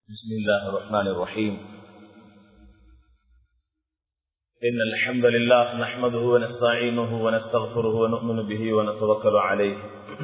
بسم الله الرحمن الرحيم إن الحمد لله نحمده ونستعينه ونستغفره ونؤمن به ونتوكل عليه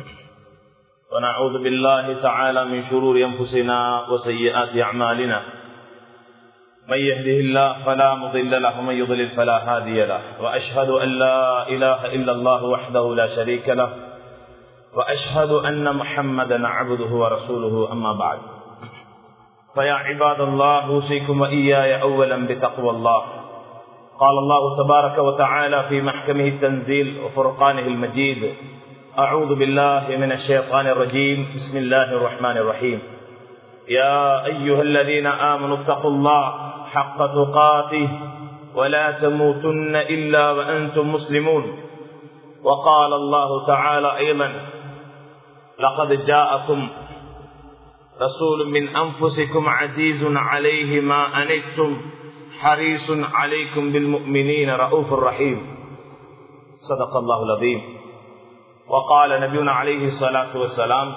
ونعوذ بالله تعالى من شرور أنفسنا وسيئات أعمالنا من يهده الله فلا مضل له ومن يضلل فلا هادي له وأشهد أن لا إله إلا الله وحده لا شريك له وأشهد أن محمدا عبده ورسوله أما بعد فيا عباد الله أوصيكم وإياي أولا بتقوى الله قال الله تبارك وتعالى في محكمه التنزيل وفرقانه المجيد أعوذ بالله من الشيطان الرجيم بسم الله الرحمن الرحيم يا أيها الذين آمنوا اتقوا الله حق تقاته ولا تموتن إلا وأنتم مسلمون وقال الله تعالى أيضا لقد جاءكم رسول من أنفسكم عزيز عليه ما أنتم حريص عليكم بالمؤمنين رؤوف رحيم صدق الله العظيم وقال نبينا عليه الصلاة والسلام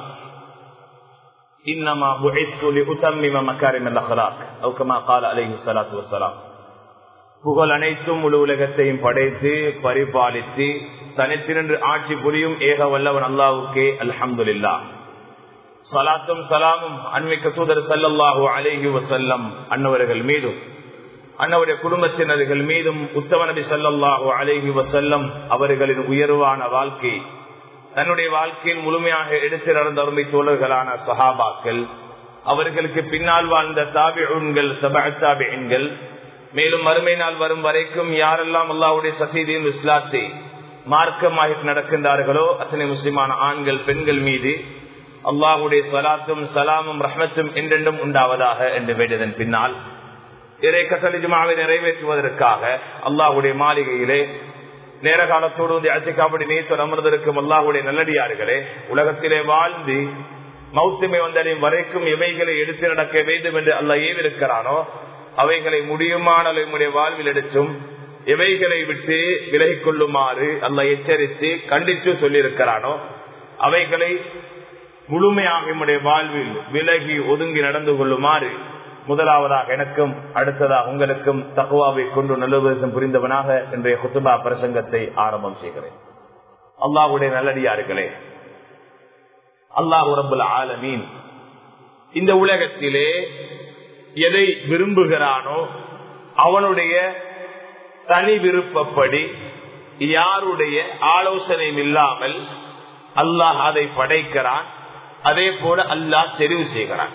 إنما بعثت لأتمم مكارم الأخلاق أو كما قال عليه الصلاة والسلام புகழ் அனைத்தும் முழு உலகத்தையும் படைத்து பரிபாலித்து தனித்திரண்டு ஆட்சி புரியும் ஏக வல்லவன் அல்லாவுக்கே அல்ஹம்துல்லா சலாத்தும் சலாமும் அன்மிக்க தூதர் சல்லல்லாஹூ அலேஹி வசல்லம் அன்னவர்கள் மீதும் அன்னவருடைய குடும்பத்தினர்கள் மீதும் உத்தம நபி சல்லாஹூ அலேஹி வசல்லம் அவர்களின் உயர்வான வாழ்க்கை தன்னுடைய வாழ்க்கையில் முழுமையாக எடுத்து நடந்த அருமை தோழர்களான சஹாபாக்கள் அவர்களுக்கு பின்னால் வாழ்ந்த தாபிகள் சபாத்தாபிகள் மேலும் மறுமை நாள் வரும் வரைக்கும் யாரெல்லாம் அல்லாவுடைய சசீதியும் இஸ்லாத்தை மார்க்கமாக நடக்கின்றார்களோ அத்தனை முஸ்லிமான ஆண்கள் பெண்கள் மீது அல்லாஹுடைய சலாத்தும் சலாமும் ரஹ்மத்தும் என்றென்றும் உண்டாவதாக என்று வேண்டியதன் பின்னால் இறை கட்டளிஜுமாவை நிறைவேற்றுவதற்காக அல்லாஹுடைய மாளிகையிலே நேர காலத்தோடு வந்து அச்சிக்காப்படி நீத்தர் அமர்ந்திருக்கும் அல்லாஹுடைய நல்லடியார்களே உலகத்திலே வாழ்ந்து மௌத்துமை வந்தடையும் வரைக்கும் எவைகளை எடுத்து நடக்க வேண்டும் என்று அல்ல ஏவிருக்கிறானோ அவைகளை முடியுமான நம்முடைய வாழ்வில் எடுத்தும் எவைகளை விட்டு விலகிக் கொள்ளுமாறு அல்ல எச்சரித்து கண்டித்து சொல்லியிருக்கிறானோ அவைகளை முழுமையாக நம்முடைய வாழ்வில் விலகி ஒதுங்கி நடந்து கொள்ளுமாறு முதலாவதாக எனக்கும் அடுத்ததாக உங்களுக்கும் தகுவாவை கொண்டு நல்லுபதேசம் புரிந்தவனாக இன்றைய குத்துபா பிரசங்கத்தை ஆரம்பம் செய்கிறேன் அல்லாஹுடைய நல்லடியார்களே அல்லாஹு ரபுல் ஆலமீன் இந்த உலகத்திலே எதை விரும்புகிறானோ அவனுடைய தனி விருப்பப்படி யாருடைய ஆலோசனையும் இல்லாமல் அல்லாஹ் அதை படைக்கிறான் அதே போல அல்லாஹ் தெரிவு செய்கிறான்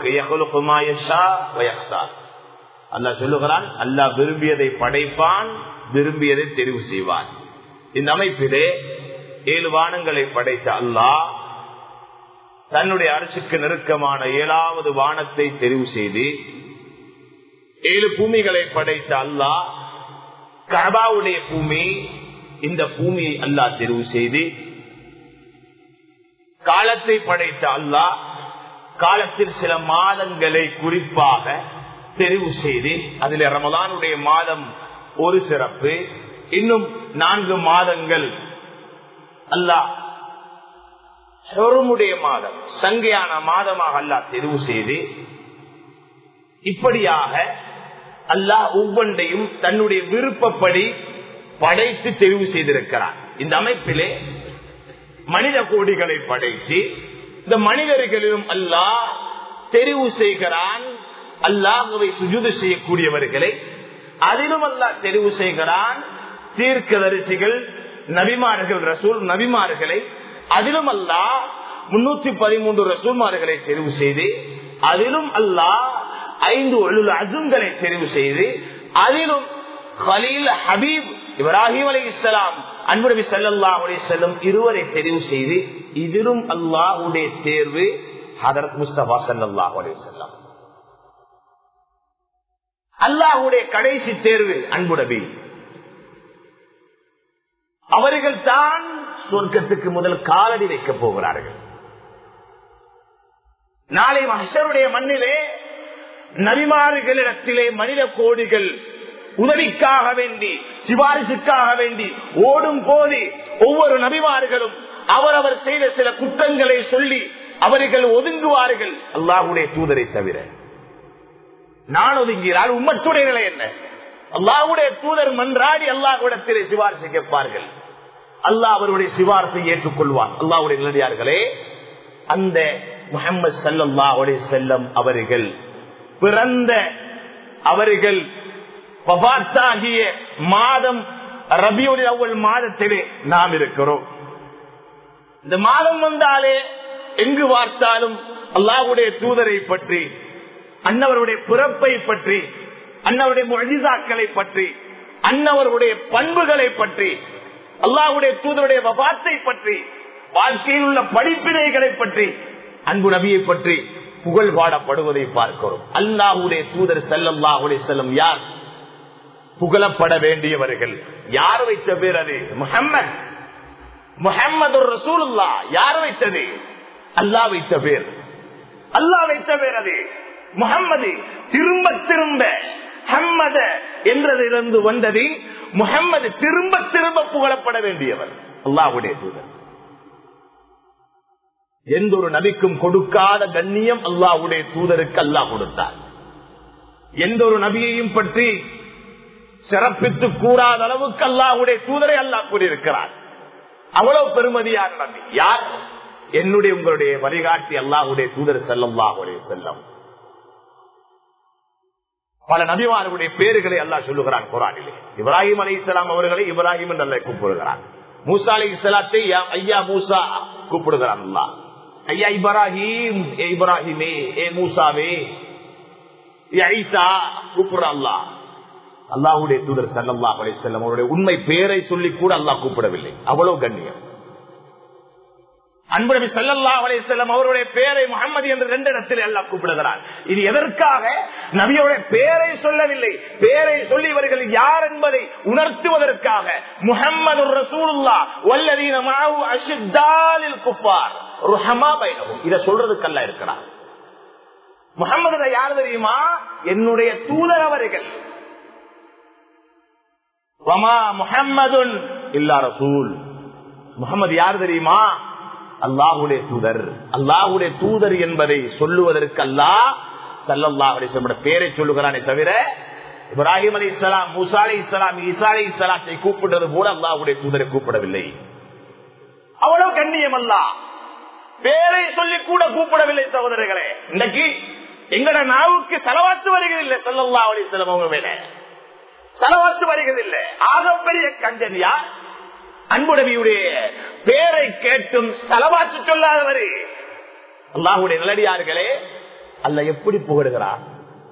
அல்லாஹ் சொல்லுகிறான் அல்லாஹ் விரும்பியதை படைப்பான் விரும்பியதை தெரிவு செய்வான் இந்த அமைப்பிலே ஏழு வானங்களை படைத்த அல்லாஹ் தன்னுடைய அரசுக்கு நெருக்கமான ஏழாவது வானத்தை தெரிவு செய்து ஏழு பூமிகளை படைத்த அல்லாஹ் கபாவுடைய பூமி இந்த பூமியை அல்லாஹ் தெரிவு செய்து காலத்தை படைத்த அல்லாஹ் காலத்தில் சில மாதங்களை குறிப்பாக தெரிவு செய்து அதில் ரமதானுடைய மாதம் ஒரு சிறப்பு இன்னும் நான்கு மாதங்கள் அல்லாஹ் சொருமுடைய மாதம் சங்கையான மாதமாக அல்லாஹ் தெரிவு செய்து இப்படியாக அல்லாஹ் ஒவ்வொன்றையும் தன்னுடைய விருப்பப்படி படைத்து தெரிவு செய்திருக்கிறார் இந்த அமைப்பிலே மனித கோடிகளை படைத்து இந்த மனிதர்களிலும் அல்லாஹ் தெரிவு செய்கிறான் அல்லாஹுவை சுஜுது செய்யக்கூடியவர்களை அதிலும் அல்லாஹ் தெரிவு செய்கிறான் தீர்க்கதரிசிகள் நபிமார்கள் ரசூல் நபிமார்களை அதிலும் அல்லாஹ் முன்னூத்தி பதிமூன்று ரசூல்மார்களை தெரிவு செய்து அதிலும் அல்லாஹ் ஐந்து ஒழுல் அசுங்களை தெரிவு செய்து அதிலும் ஹலீல் ஹபீப் இப்ராஹிம் அலி இஸ்லாம் அன்புநபி சல்லா அலி செல்லும் இருவரை தெரிவு செய்து இதிலும் அல்லாஹுடைய தேர்வு ஹதரத் முஸ்தபா சல்லாஹ் அலி செல்லாம் அல்லாஹுடைய கடைசி தேர்வு அன்புடபி அவர்கள் தான் சொர்க்கத்துக்கு முதல் காலடி வைக்கப் போகிறார்கள் நாளை மகசருடைய மண்ணிலே நபிமாறுகளிடத்திலே மனித கோடிகள் உதவிக்காக வேண்டி சிபாரிசுக்காக வேண்டி ஓடும் போது ஒவ்வொரு நபிமார்களும் அவரவர் செய்த சில குற்றங்களை சொல்லி அவர்கள் ஒதுங்குவார்கள் அல்லாஹுடைய தூதரை தவிர நான் ஒதுங்கிறாள் உம்மத்துடைய நிலை என்ன அல்லாஹ்வுடைய தூதர் மன்றாடி அல்லாஹ்விடத்திலே சிபாரிசு கேட்பார்கள் அல்லாஹ் அவருடைய சிபாரிசை ஏற்றுக்கொள்வார் அல்லாஹ்வுடைய நிலையார்களே அந்த முகமது சல்லல்லாஹுடைய செல்லம் அவர்கள் பிறந்த அவர்கள் வபாத்தாகிய மாதம் ரபியுடைய அவ்வள் மாதத்திலே நாம் இருக்கிறோம் இந்த மாதம் வந்தாலே எங்கு பார்த்தாலும் அல்லாஹ்வுடைய தூதரை பற்றி அன்னவருடைய பிறப்பை பற்றி அன்னவருடைய மொழிதாக்களை பற்றி அன்னவருடைய பண்புகளை பற்றி அல்லாஹ்வுடைய தூதருடைய வபாத்தை பற்றி வாழ்க்கையில் உள்ள படிப்பினைகளை பற்றி அன்பு நபியை பற்றி புகழ் பாடப்படுவதை பார்க்கிறோம் அல்லாஹுடைய தூதர் செல்லல்லாஹுடைய செல்லம் யார் புகழப்பட வேண்டியவர்கள் யார் வைத்த பேர் அது முஹம்மத் முஹம்மது ரசூலுல்லா யார் வைத்தது அல்லாஹ் வைத்த பேர் அல்லாஹ் வைத்த பேர் அது முகம்மது திரும்ப திரும்ப ஹம்மத என்றதிலிருந்து வந்தது முகம்மது திரும்ப திரும்ப புகழப்பட வேண்டியவர் அல்லாஹுடைய தூதர் எந்த ஒரு நபிக்கும் கொடுக்காத கண்ணியம் அல்லாஹுடைய தூதருக்கு அல்லாஹ் கொடுத்தார் எந்த ஒரு நபியையும் பற்றி சிறப்பித்து கூறாத அளவுக்கு அல்லாஹுடைய தூதரை அல்லாஹ் கூறியிருக்கிறார் அவ்வளவு பெருமதியான நபி யார் என்னுடைய உங்களுடைய வழிகாட்டி அல்லாஹுடைய தூதர் செல்லல்லாஹுடைய செல்லம் பல நபிமார்களுடைய பேர்களை அல்லாஹ் சொல்லுகிறான் குரானிலே இப்ராஹிம் அலி இஸ்லாம் அவர்களை இப்ராஹிம் என்று அல்ல கூப்பிடுகிறான் மூசா அலி இஸ்லாத்தை ஐயா மூசா கூப்பிடுகிறான் அல்லாஹ் ஐயா இப்ராஹிம் ஏ இப்ராஹிமே ஏ மூசாவே ஏ ஐசா கூப்பிடுறான் அல்லாஹ் அல்லாஹுடைய தூதர் சல்லா அலி செல்லம் அவருடைய உண்மை பேரை சொல்லி கூட அல்லாஹ் கூப்பிடவில்லை அவ்வளவு கண்ணியம் அன்பு நபி சல்லா அலிசல்லம் அவருடைய பேரை முகமது என்று ரெண்டு இடத்தில் எல்லாம் கூப்பிடுகிறார் இது எதற்காக நபியோடைய பேரை சொல்லவில்லை பேரை சொல்லி இவர்கள் யார் என்பதை உணர்த்துவதற்காக முகமது ரசூலுல்லா வல்லதீன மாவு அஷித்தாலில் குப்பார் ருஹமா பைனவும் இதை சொல்றதுக்கல்ல இருக்கிறார் முகமது யார் தெரியுமா என்னுடைய தூதர் அவர்கள் வமா முஹம்மதுன் இல்லா ரசூல் முகமது யார் தெரியுமா அல்லாஹுடைய தூதர் அல்லாஹுடைய தூதர் என்பதை சொல்லுவதற்கு அல்லாஹ் சல்லல்லாஹ் அலிஸ்லமோட பேரை சொல்லுகிறானே தவிர இப்ராஹிம் அலி இஸ்லாம் மூசா அலி இஸ்லாம் ஈசா அலி இஸ்லாத்தை கூப்பிட்டது போல அல்லாஹுடைய தூதரை கூப்பிடவில்லை அவ்வளவு கண்ணியம் அல்ல பேரை சொல்லி கூட கூப்பிடவில்லை சகோதரர்களே இன்னைக்கு எங்கட நாவுக்கு செலவாத்து வருகிறதில்லை சல்லல்லா அலிஸ்லாம் அவங்க மேல செலவாத்து வருகிறதில்லை ஆகப்பெரிய கஞ்சன் யார் அன்புடவியுடைய பேரை கேட்டும் செலவாத்து சொல்லாதவர் அல்லாஹுடைய நிலடியார்களே அல்ல எப்படி புகழுகிறார்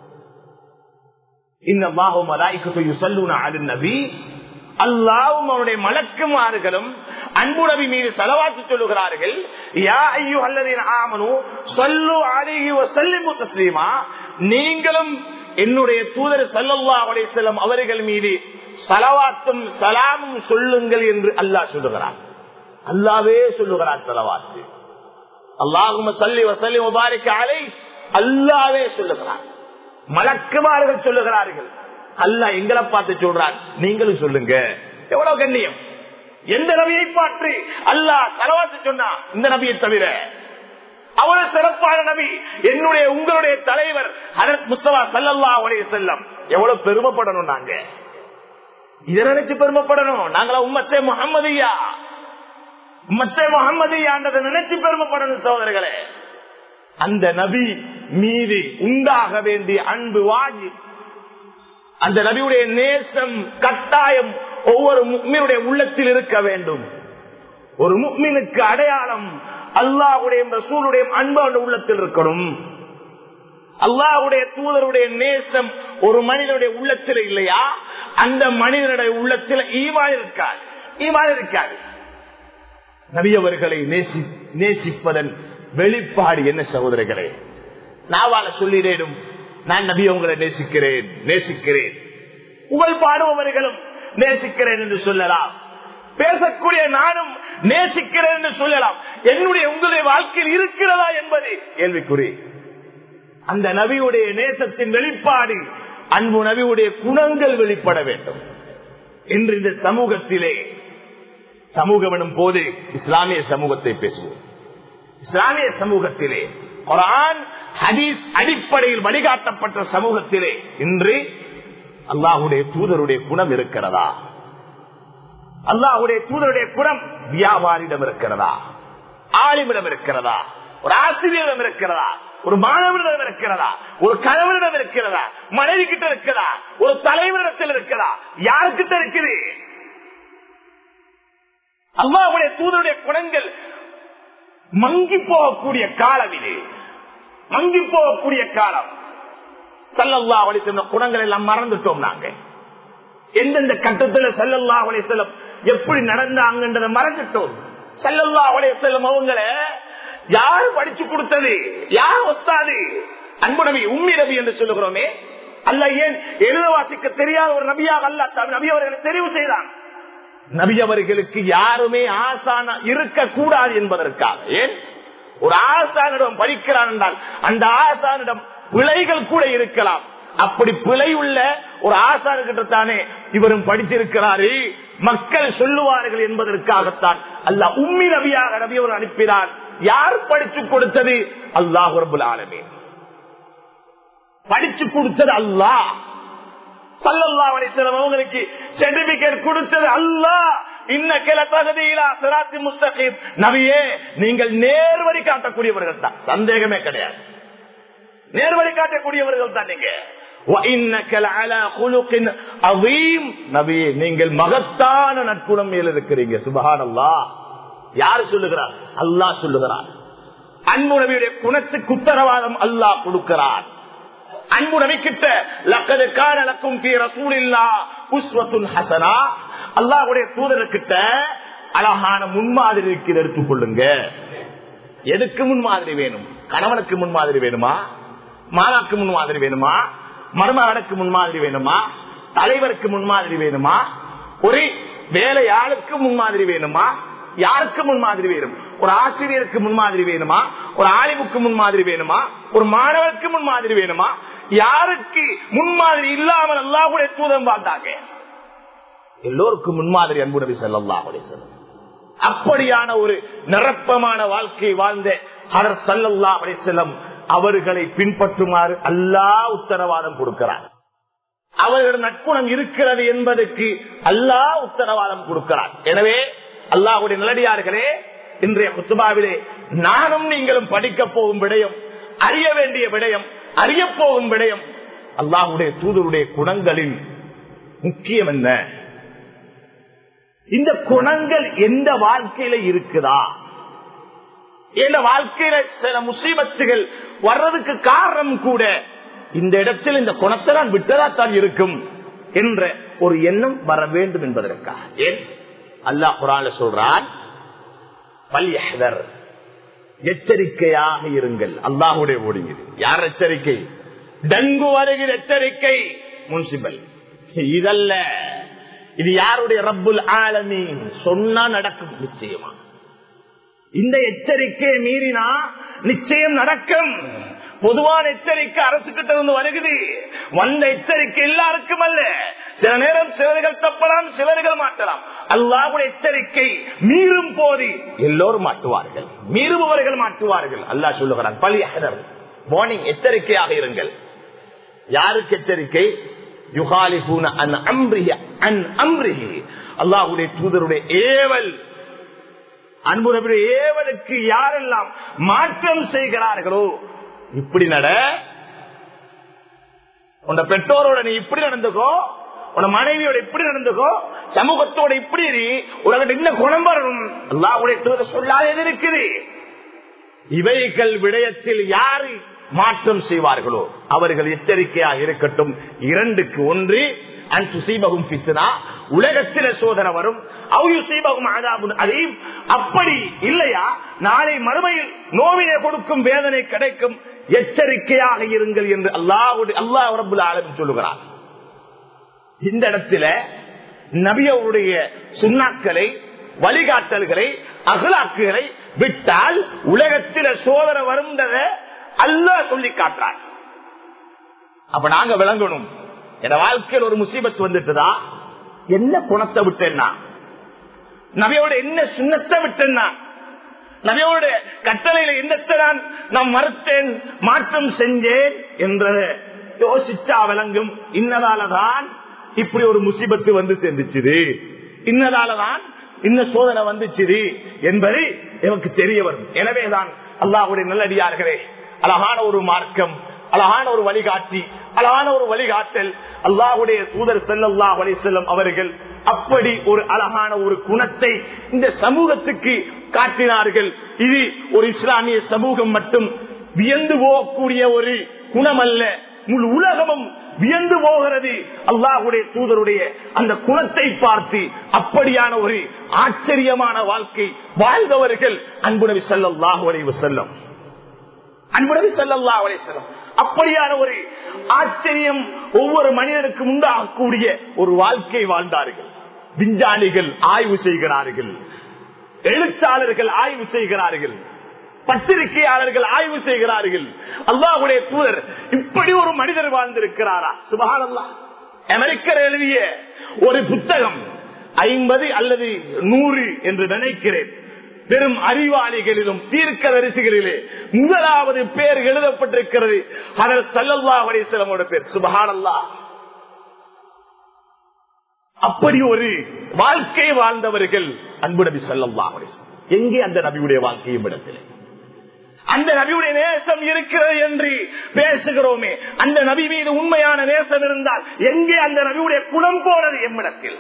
இந்த மாஹும் நபி அல்லாவும் அவனுடைய மலக்குமாறுகளும் அன்புடவி மீது செலவாத்து சொல்லுகிறார்கள் யா ஐயோ அல்லதின் ஆமனு சொல்லு அழகி செல்லிமு தஸ்லீமா நீங்களும் என்னுடைய தூதர் சல்லல்லா அலிசல்லம் அவர்கள் மீது சலவாத்தும் சலாமும் சொல்லுங்கள் என்று அல்லாஹ் சொல்லுகிறார் அல்லாவே சொல்லுகிறார் சலவாத்து அல்லாஹும் சல்லி வசல்லி முபாரிக்க அலை அல்லாவே சொல்லுகிறார் மலக்குமார்கள் சொல்லுகிறார்கள் அல்லாஹ் எங்களை பார்த்து சொல்றார் நீங்களும் சொல்லுங்க எவ்வளவு கண்ணியம் எந்த நபியை பார்த்து அல்லாஹ் சலவாத்து சொன்னா இந்த நபியை தவிர அவ்வளவு சிறப்பான நபி என்னுடைய உங்களுடைய தலைவர் ஹரத் முஸ்தபா சல்லல்லா உடைய செல்லம் எவ்வளவு பெருமைப்படணும் நாங்க இதை நினைச்சு பெருமைப்படணும் நாங்களா உம்மத்தே முகம்மதியா உம்மத்தே முகம்மதியான்றதை நினைச்சு பெருமைப்படணும் சோதரர்களே அந்த நபி மீது உண்டாக வேண்டிய அன்பு வாஜி அந்த நபியுடைய நேசம் கட்டாயம் ஒவ்வொரு முக்மீனுடைய உள்ளத்தில் இருக்க வேண்டும் ஒரு முக்மீனுக்கு அடையாளம் அல்லாஹுடைய ரசூலுடைய அன்பு அந்த உள்ளத்தில் இருக்கணும் அல்லாஹுடைய தூதருடைய நேசம் ஒரு மனிதனுடைய உள்ளத்தில் இல்லையா அந்த மனிதனுடைய உள்ளத்தில் ஈமான் இருக்காது ஈமான் இருக்காது நபியவர்களை நேசி நேசிப்பதன் வெளிப்பாடு என்ன சகோதரர்களே நாவால சொல்லிடேடும் நான் நபி உங்களை நேசிக்கிறேன் நேசிக்கிறேன் புகழ் பாடுபவர்களும் நேசிக்கிறேன் என்று சொல்லலாம் பேசக்கூடிய நானும் நேசிக்கிறேன் என்று சொல்லலாம் என்னுடைய உங்களுடைய வாழ்க்கையில் இருக்கிறதா என்பது கேள்விக்குறி அந்த நபியுடைய நேசத்தின் வெளிப்பாடு அன்பு நபியுடைய குணங்கள் வெளிப்பட வேண்டும் என்று இந்த சமூகத்திலே சமூகம் எனும் போது இஸ்லாமிய சமூகத்தை பேசுவோம் இஸ்லாமிய சமூகத்திலே குரான் ஹதீஸ் அடிப்படையில் வழிகாட்டப்பட்ட சமூகத்திலே இன்று அல்லாஹுடைய தூதருடைய குணம் இருக்கிறதா அல்லாஹுடைய தூதருடைய குணம் வியாபாரியிடம் இருக்கிறதா ஆலிமிடம் இருக்கிறதா ஒரு ஆசிரியரிடம் இருக்கிறதா ஒரு மாணவரிடம் இருக்கிறதா ஒரு கணவரிடம் இருக்கிறதா மனைவி கிட்ட இருக்கிறதா ஒரு தலைவரிடத்தில் இருக்கிறதா யாருக்கிட்ட இருக்குது அல்லாவுடைய தூதருடைய குணங்கள் மங்கி போகக்கூடிய காலம் இது மங்கி போகக்கூடிய காலம் சல்லல்லா அலி சொன்ன குணங்கள் எல்லாம் மறந்துட்டோம் நாங்க எந்தெந்த கட்டத்துல சல்லல்லா அலி செல்லம் எப்படி நடந்தாங்கன்றதை மறந்துட்டோம் சல்லல்லா அலி செல்லம் அவங்கள யாரு படிச்சு கொடுத்தது யார் ஒஸ்தாது அன்பு நபி உம்மி நபி என்று சொல்லுகிறோமே அல்ல ஏன் எழுத வாசிக்க தெரியாத ஒரு நபியாக அல்ல நபி அவர்களை தெரிவு செய்தான் நபி அவர்களுக்கு யாருமே ஆசான இருக்கக்கூடாது என்பதற்காக ஏன் ஒரு ஆசானிடம் படிக்கிறான் என்றால் அந்த ஆசானிடம் பிழைகள் கூட இருக்கலாம் அப்படி பிழை உள்ள ஒரு ஆசானுக்கிட்ட தானே இவரும் படிச்சிருக்கிறாரு மக்கள் சொல்லுவார்கள் என்பதற்காகத்தான் அல்ல உம்மி நபியாக நபி அவர் அனுப்பினார் யார் படிச்சு கொடுத்தது அல்லாஹ் ரபுல் ஆலமே படிச்சு கொடுத்தது அல்லாஹ் சல்லல்லா அலிஸ்லாம் அவங்களுக்கு சர்டிபிகேட் கொடுத்தது அல்லாஹ் இன்ன கிள தகுதியிலா சிராத்தி முஸ்தகீம் நபியே நீங்கள் நேர்வழி காட்டக்கூடியவர்கள் தான் சந்தேகமே கிடையாது நேர்வழி காட்டக்கூடியவர்கள் தான் நீங்க நீங்கள் மகத்தான நட்புணம் மேல் இருக்கிறீங்க சுபகான் அல்லா யாரு சொல்லுகிறார் அல்லாஹ் சொல்லுகிறார் அன்பு நபியுடைய குணத்துக்கு உத்தரவாதம் அல்லாஹ் கொடுக்கிறார் அன்பு நபி கிட்ட லக்கது காணலக்கும் ரசூலில்லா புஸ்வத்துன் ஹசனா அல்லாஹுடைய தூதர்கிட்ட அழகான முன்மாதிரி இருக்கிறது எடுத்துக் கொள்ளுங்க எதுக்கு முன்மாதிரி வேணும் கணவனுக்கு முன்மாதிரி வேணுமா மாதாக்கு முன்மாதிரி வேணுமா மருமகனுக்கு முன்மாதிரி வேணுமா தலைவருக்கு முன்மாதிரி வேணுமா ஒரு வேலையாளுக்கு முன்மாதிரி வேணுமா யாருக்கு முன்மாதிரி வேணும் ஒரு ஆசிரியருக்கு முன்மாதிரி வேணுமா ஒரு ஆலிமுக்கு முன்மாதிரி வேணுமா ஒரு மாணவருக்கு முன்மாதிரி வேணுமா யாருக்கு முன்மாதிரி இல்லாமல் அல்லாஹுடைய தூதம் பார்த்தாங்க எல்லோருக்கும் முன்மாதிரி அன்புடவி செல்லல்லாஹுடைய செல்லும் அப்படியான ஒரு நிரப்பமான வாழ்க்கை வாழ்ந்த ஹரர் சல்லல்லா செல்லம் அவர்களை பின்பற்றுமாறு அல்லாஹ் உத்தரவாதம் கொடுக்கிறார் அவர்கள் நட்புணம் இருக்கிறது என்பதற்கு அல்லாஹ் உத்தரவாதம் கொடுக்கிறார் எனவே அல்லாஹுடைய நிலடியார்களே இன்றைய குத்துபாவிலே நானும் நீங்களும் படிக்க போகும் விடயம் அறிய வேண்டிய விடயம் அறிய போகும் விடயம் அல்லாஹுடைய தூதருடைய குணங்களின் முக்கியம் என்ன இந்த குணங்கள் எந்த வாழ்க்கையில இருக்குதா எந்த வாழ்க்கையில சில முசீபத்துகள் வர்றதுக்கு காரணம் கூட இந்த இடத்தில் இந்த குணத்தை நான் விட்டதாத்தான் இருக்கும் என்ற ஒரு எண்ணம் வர வேண்டும் என்பதற்காக ஏன் அல்லாஹ் குரான் சொல்றான் பல்யஹர் எச்சரிக்கையாக இருங்கள் அல்லாஹுடைய ஓடுகிறது யார் எச்சரிக்கை டங்கு வருகிற எச்சரிக்கை முன்சிபல் இதல்ல இது யாருடைய ரப்புல் ஆலமீன் சொன்னா நடக்கும் நிச்சயமா இந்த எச்சரிக்கையை மீறினா நிச்சயம் நடக்கும் பொதுவான எச்சரிக்கை அரசு கிட்ட இருந்து வருகுது வந்த எச்சரிக்கை எல்லாருக்கும் அல்ல சில நேரம் சிலர்கள் தப்பலாம் சிலர்கள் மாட்டலாம் அல்லாவுடைய எச்சரிக்கை மீறும் போது எல்லோரும் மாட்டுவார்கள் மீறுபவர்கள் மாட்டுவார்கள் அல்லாஹ் சொல்லுகிறான் பழி அகர் வார்னிங் எச்சரிக்கையாக இருங்கள் யாருக்கு எச்சரிக்கை யுகாலிபூன அன் அம்ரிஹி அன் அம்ரிஹி அல்லாஹுடைய தூதருடைய ஏவல் அன்பு நபியுடைய ஏவலுக்கு யாரெல்லாம் மாற்றம் செய்கிறார்களோ இப்படி நட உன் பெற்றோரோட நீ இப்படி நடந்துக்கோ உன் மனைவியோட இப்படி நடந்துக்கோ சமூகத்தோட இப்படி உலகத்தை இன்னும் குணம் வரணும் அல்லாவுடைய தூதர் சொல்லாதது இருக்குது இவைகள் விடயத்தில் யாரு மாற்றம் செய்வார்களோ அவர்கள் எச்சரிக்கையாக இருக்கட்டும் இரண்டுக்கு ஒன்று அன்புசீபகும் பித்தனா உலகத்தில சோதனை வரும் அவுயுசீபகும் ஆதாபும் அதையும் அப்படி இல்லையா நாளை மறுமையில் நோவினை கொடுக்கும் வேதனை கிடைக்கும் எச்சரிக்கையாக இருங்கள் என்று அல்லாவுடைய அல்லாஹ் ரபுல் ஆலமின் சொல்லுகிறார் இந்த இடத்துல நபியவருடைய சுண்ணாக்களை வழிகாட்டல்களை அகலாக்குகளை விட்டால் உலகத்தில சோதனை வருந்தத அல்ல சொல்லி காட்டுறார் அப்ப நாங்க விளங்கணும் என் வாழ்க்கையில் ஒரு முசீபத்து வந்துட்டுதா என்ன குணத்தை விட்டேன்னா நபியோட என்ன சுண்ணத்தை விட்டேன்னா நபியோட கட்டளையில என்னத்தை நான் நான் மறுத்தேன் மாற்றம் செஞ்சேன் என்றத யோசிச்சா விளங்கும் இன்னதாலதான் இப்படி ஒரு முசிபத்து வந்து சேர்ந்துச்சுது இன்னதாலதான் இன்ன சோதனை வந்துச்சுது என்பதை எனக்கு தெரிய வரும் எனவேதான் அல்லாஹுடைய நல்லடியார்களே அழகான ஒரு மார்க்கம் அழகான ஒரு வழிகாட்டி அழகான ஒரு வழிகாட்டல் அல்லாஹுடைய தூதர் செல்லல்லா செல்லும் அவர்கள் அப்படி ஒரு அழகான ஒரு குணத்தை இந்த சமூகத்துக்கு காட்டினார்கள் இது ஒரு இஸ்லாமிய சமூகம் மட்டும் வியந்து போகக்கூடிய ஒரு குணம் அல்ல முழு உலகமும் வியந்து போகிறது அல்லாஹுடைய தூதருடைய அந்த குணத்தை பார்த்து அப்படியான ஒரு ஆச்சரியமான வாழ்க்கை வாழ்ந்தவர்கள் அன்புணவி செல்லல்லாஹு அலைவு செல்லும் அன்புணவி செல்லல்லா அலை செல்லும் அப்படியான ஒரு ஆச்சரியம் ஒவ்வொரு மனிதனுக்கும் உண்டாகக்கூடிய ஒரு வாழ்க்கை வாழ்ந்தார்கள் விஞ்ஞானிகள் ஆய்வு செய்கிறார்கள் எழுத்தாளர்கள் ஆய்வு செய்கிறார்கள் பத்திரிகையாளர்கள் ஆய்வு செய்கிறார்கள் அல்லாஹுடைய தூதர் இப்படி ஒரு மனிதர் வாழ்ந்திருக்கிறாரா சுபகானல்லா அமெரிக்கர் எழுதிய ஒரு புத்தகம் ஐம்பது அல்லது நூறு என்று நினைக்கிறேன் பெரும் அறிவாளிகளிலும் தீர்க்க வரிசைகளிலே முதலாவது பேர் எழுதப்பட்டிருக்கிறது அதல் சல்லல்லா அலிஸ்லமோட பேர் சுபஹானல்லா அப்படி ஒரு வாழ்க்கை வாழ்ந்தவர்கள் அன்பு நபி சல்லல்லா எங்கே அந்த நபியுடைய வாழ்க்கையும் இடத்திலே அந்த நபியுடைய நேசம் இருக்கிறது என்று பேசுகிறோமே அந்த நபி மீது உண்மையான நேசம் இருந்தால் எங்கே அந்த நபியுடைய குணம் போனது எம்மிடத்தில்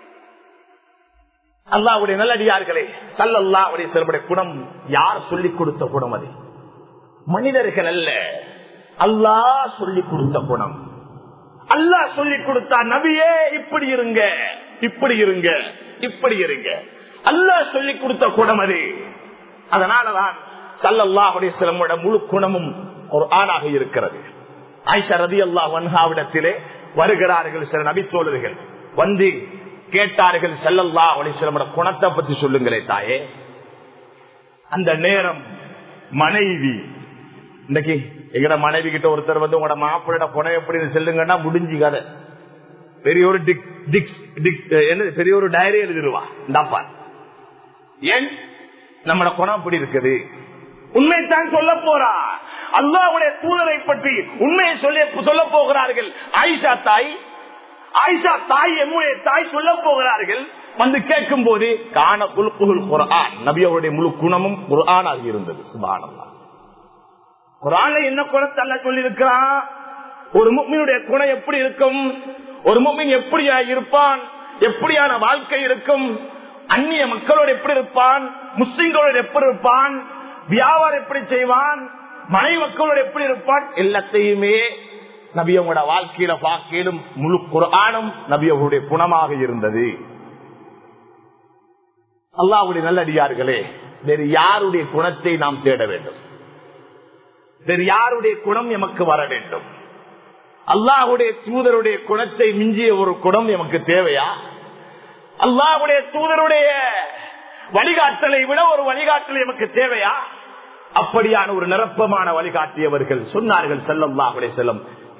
அல்லாவுடைய நல்லடியார்களே சல்லல்லா உடைய சிலருடைய குணம் யார் சொல்லிக் கொடுத்த குணம் அது மனிதர்கள் அல்ல அல்லாஹ் சொல்லிக் கொடுத்த குணம் அல்லாஹ் சொல்லிக் கொடுத்தா நபியே இப்படி இருங்க இப்படி இருங்க இப்படி இருங்க அல்லாஹ் சொல்லிக் கொடுத்த குணம் அது அதனாலதான் சல்லல்லா சிலமோட முழு குணமும் ஒரு ஆணாக இருக்கிறது ஆயிஷா ரதி அல்லா வன்ஹாவிடத்திலே வருகிறார்கள் சில நபித்தோழர்கள் வந்து கேட்டார்கள் செல்லல்லா அலிஸ்லமோட குணத்தை பத்தி சொல்லுங்களே தாயே அந்த நேரம் மனைவி இன்னைக்கு எங்கட மனைவி கிட்ட ஒருத்தர் வந்து உங்களோட மாப்பிள்ளோட குணம் எப்படின்னு சொல்லுங்கன்னா முடிஞ்சு கதை பெரிய ஒரு டிக் டிக் டிக் என்ன பெரிய ஒரு டைரி எழுதிடுவா இந்தாப்பா ஏன் நம்மளோட குணம் அப்படி இருக்குது உண்மைத்தான் சொல்ல போறா அல்லாவுடைய தூதரை பற்றி உண்மையை சொல்ல சொல்ல போகிறார்கள் ஆயிஷா தாய் ஆயிஷா தாய் எம்முடைய தாய் சொல்ல போகிறார்கள் வந்து கேட்கும் போது காண குல்குல் குரான் நபி அவருடைய முழு குணமும் குரானாக இருந்தது சுபானல்லா குரான என்ன குணத்தை அல்ல சொல்லியிருக்கிறான் ஒரு முக்மினுடைய குணம் எப்படி இருக்கும் ஒரு முக்மின் எப்படியா இருப்பான் எப்படியான வாழ்க்கை இருக்கும் அந்நிய மக்களோடு எப்படி இருப்பான் முஸ்லிம்களோடு எப்படி இருப்பான் வியாபாரம் எப்படி செய்வான் மனை மக்களோடு எப்படி இருப்பான் எல்லாத்தையுமே நபியவங்களோட வாழ்க்கையில பார்க்கலும் முழு குரானும் நபியவருடைய குணமாக இருந்தது அல்லாவுடைய நல்லடியார்களே வேறு யாருடைய குணத்தை நாம் தேட வேண்டும் வேறு யாருடைய குணம் எமக்கு வர வேண்டும் அல்லாஹுடைய தூதருடைய குணத்தை மிஞ்சிய ஒரு குணம் எமக்கு தேவையா அல்லாஹுடைய தூதருடைய வழிகாட்டலை விட ஒரு வழிகாட்டல் எமக்கு தேவையா அப்படியான ஒரு நிரப்பமான வழிகாட்டியவர்கள் சொன்னார்கள் செல்லல்லாஹுடைய செல்லம்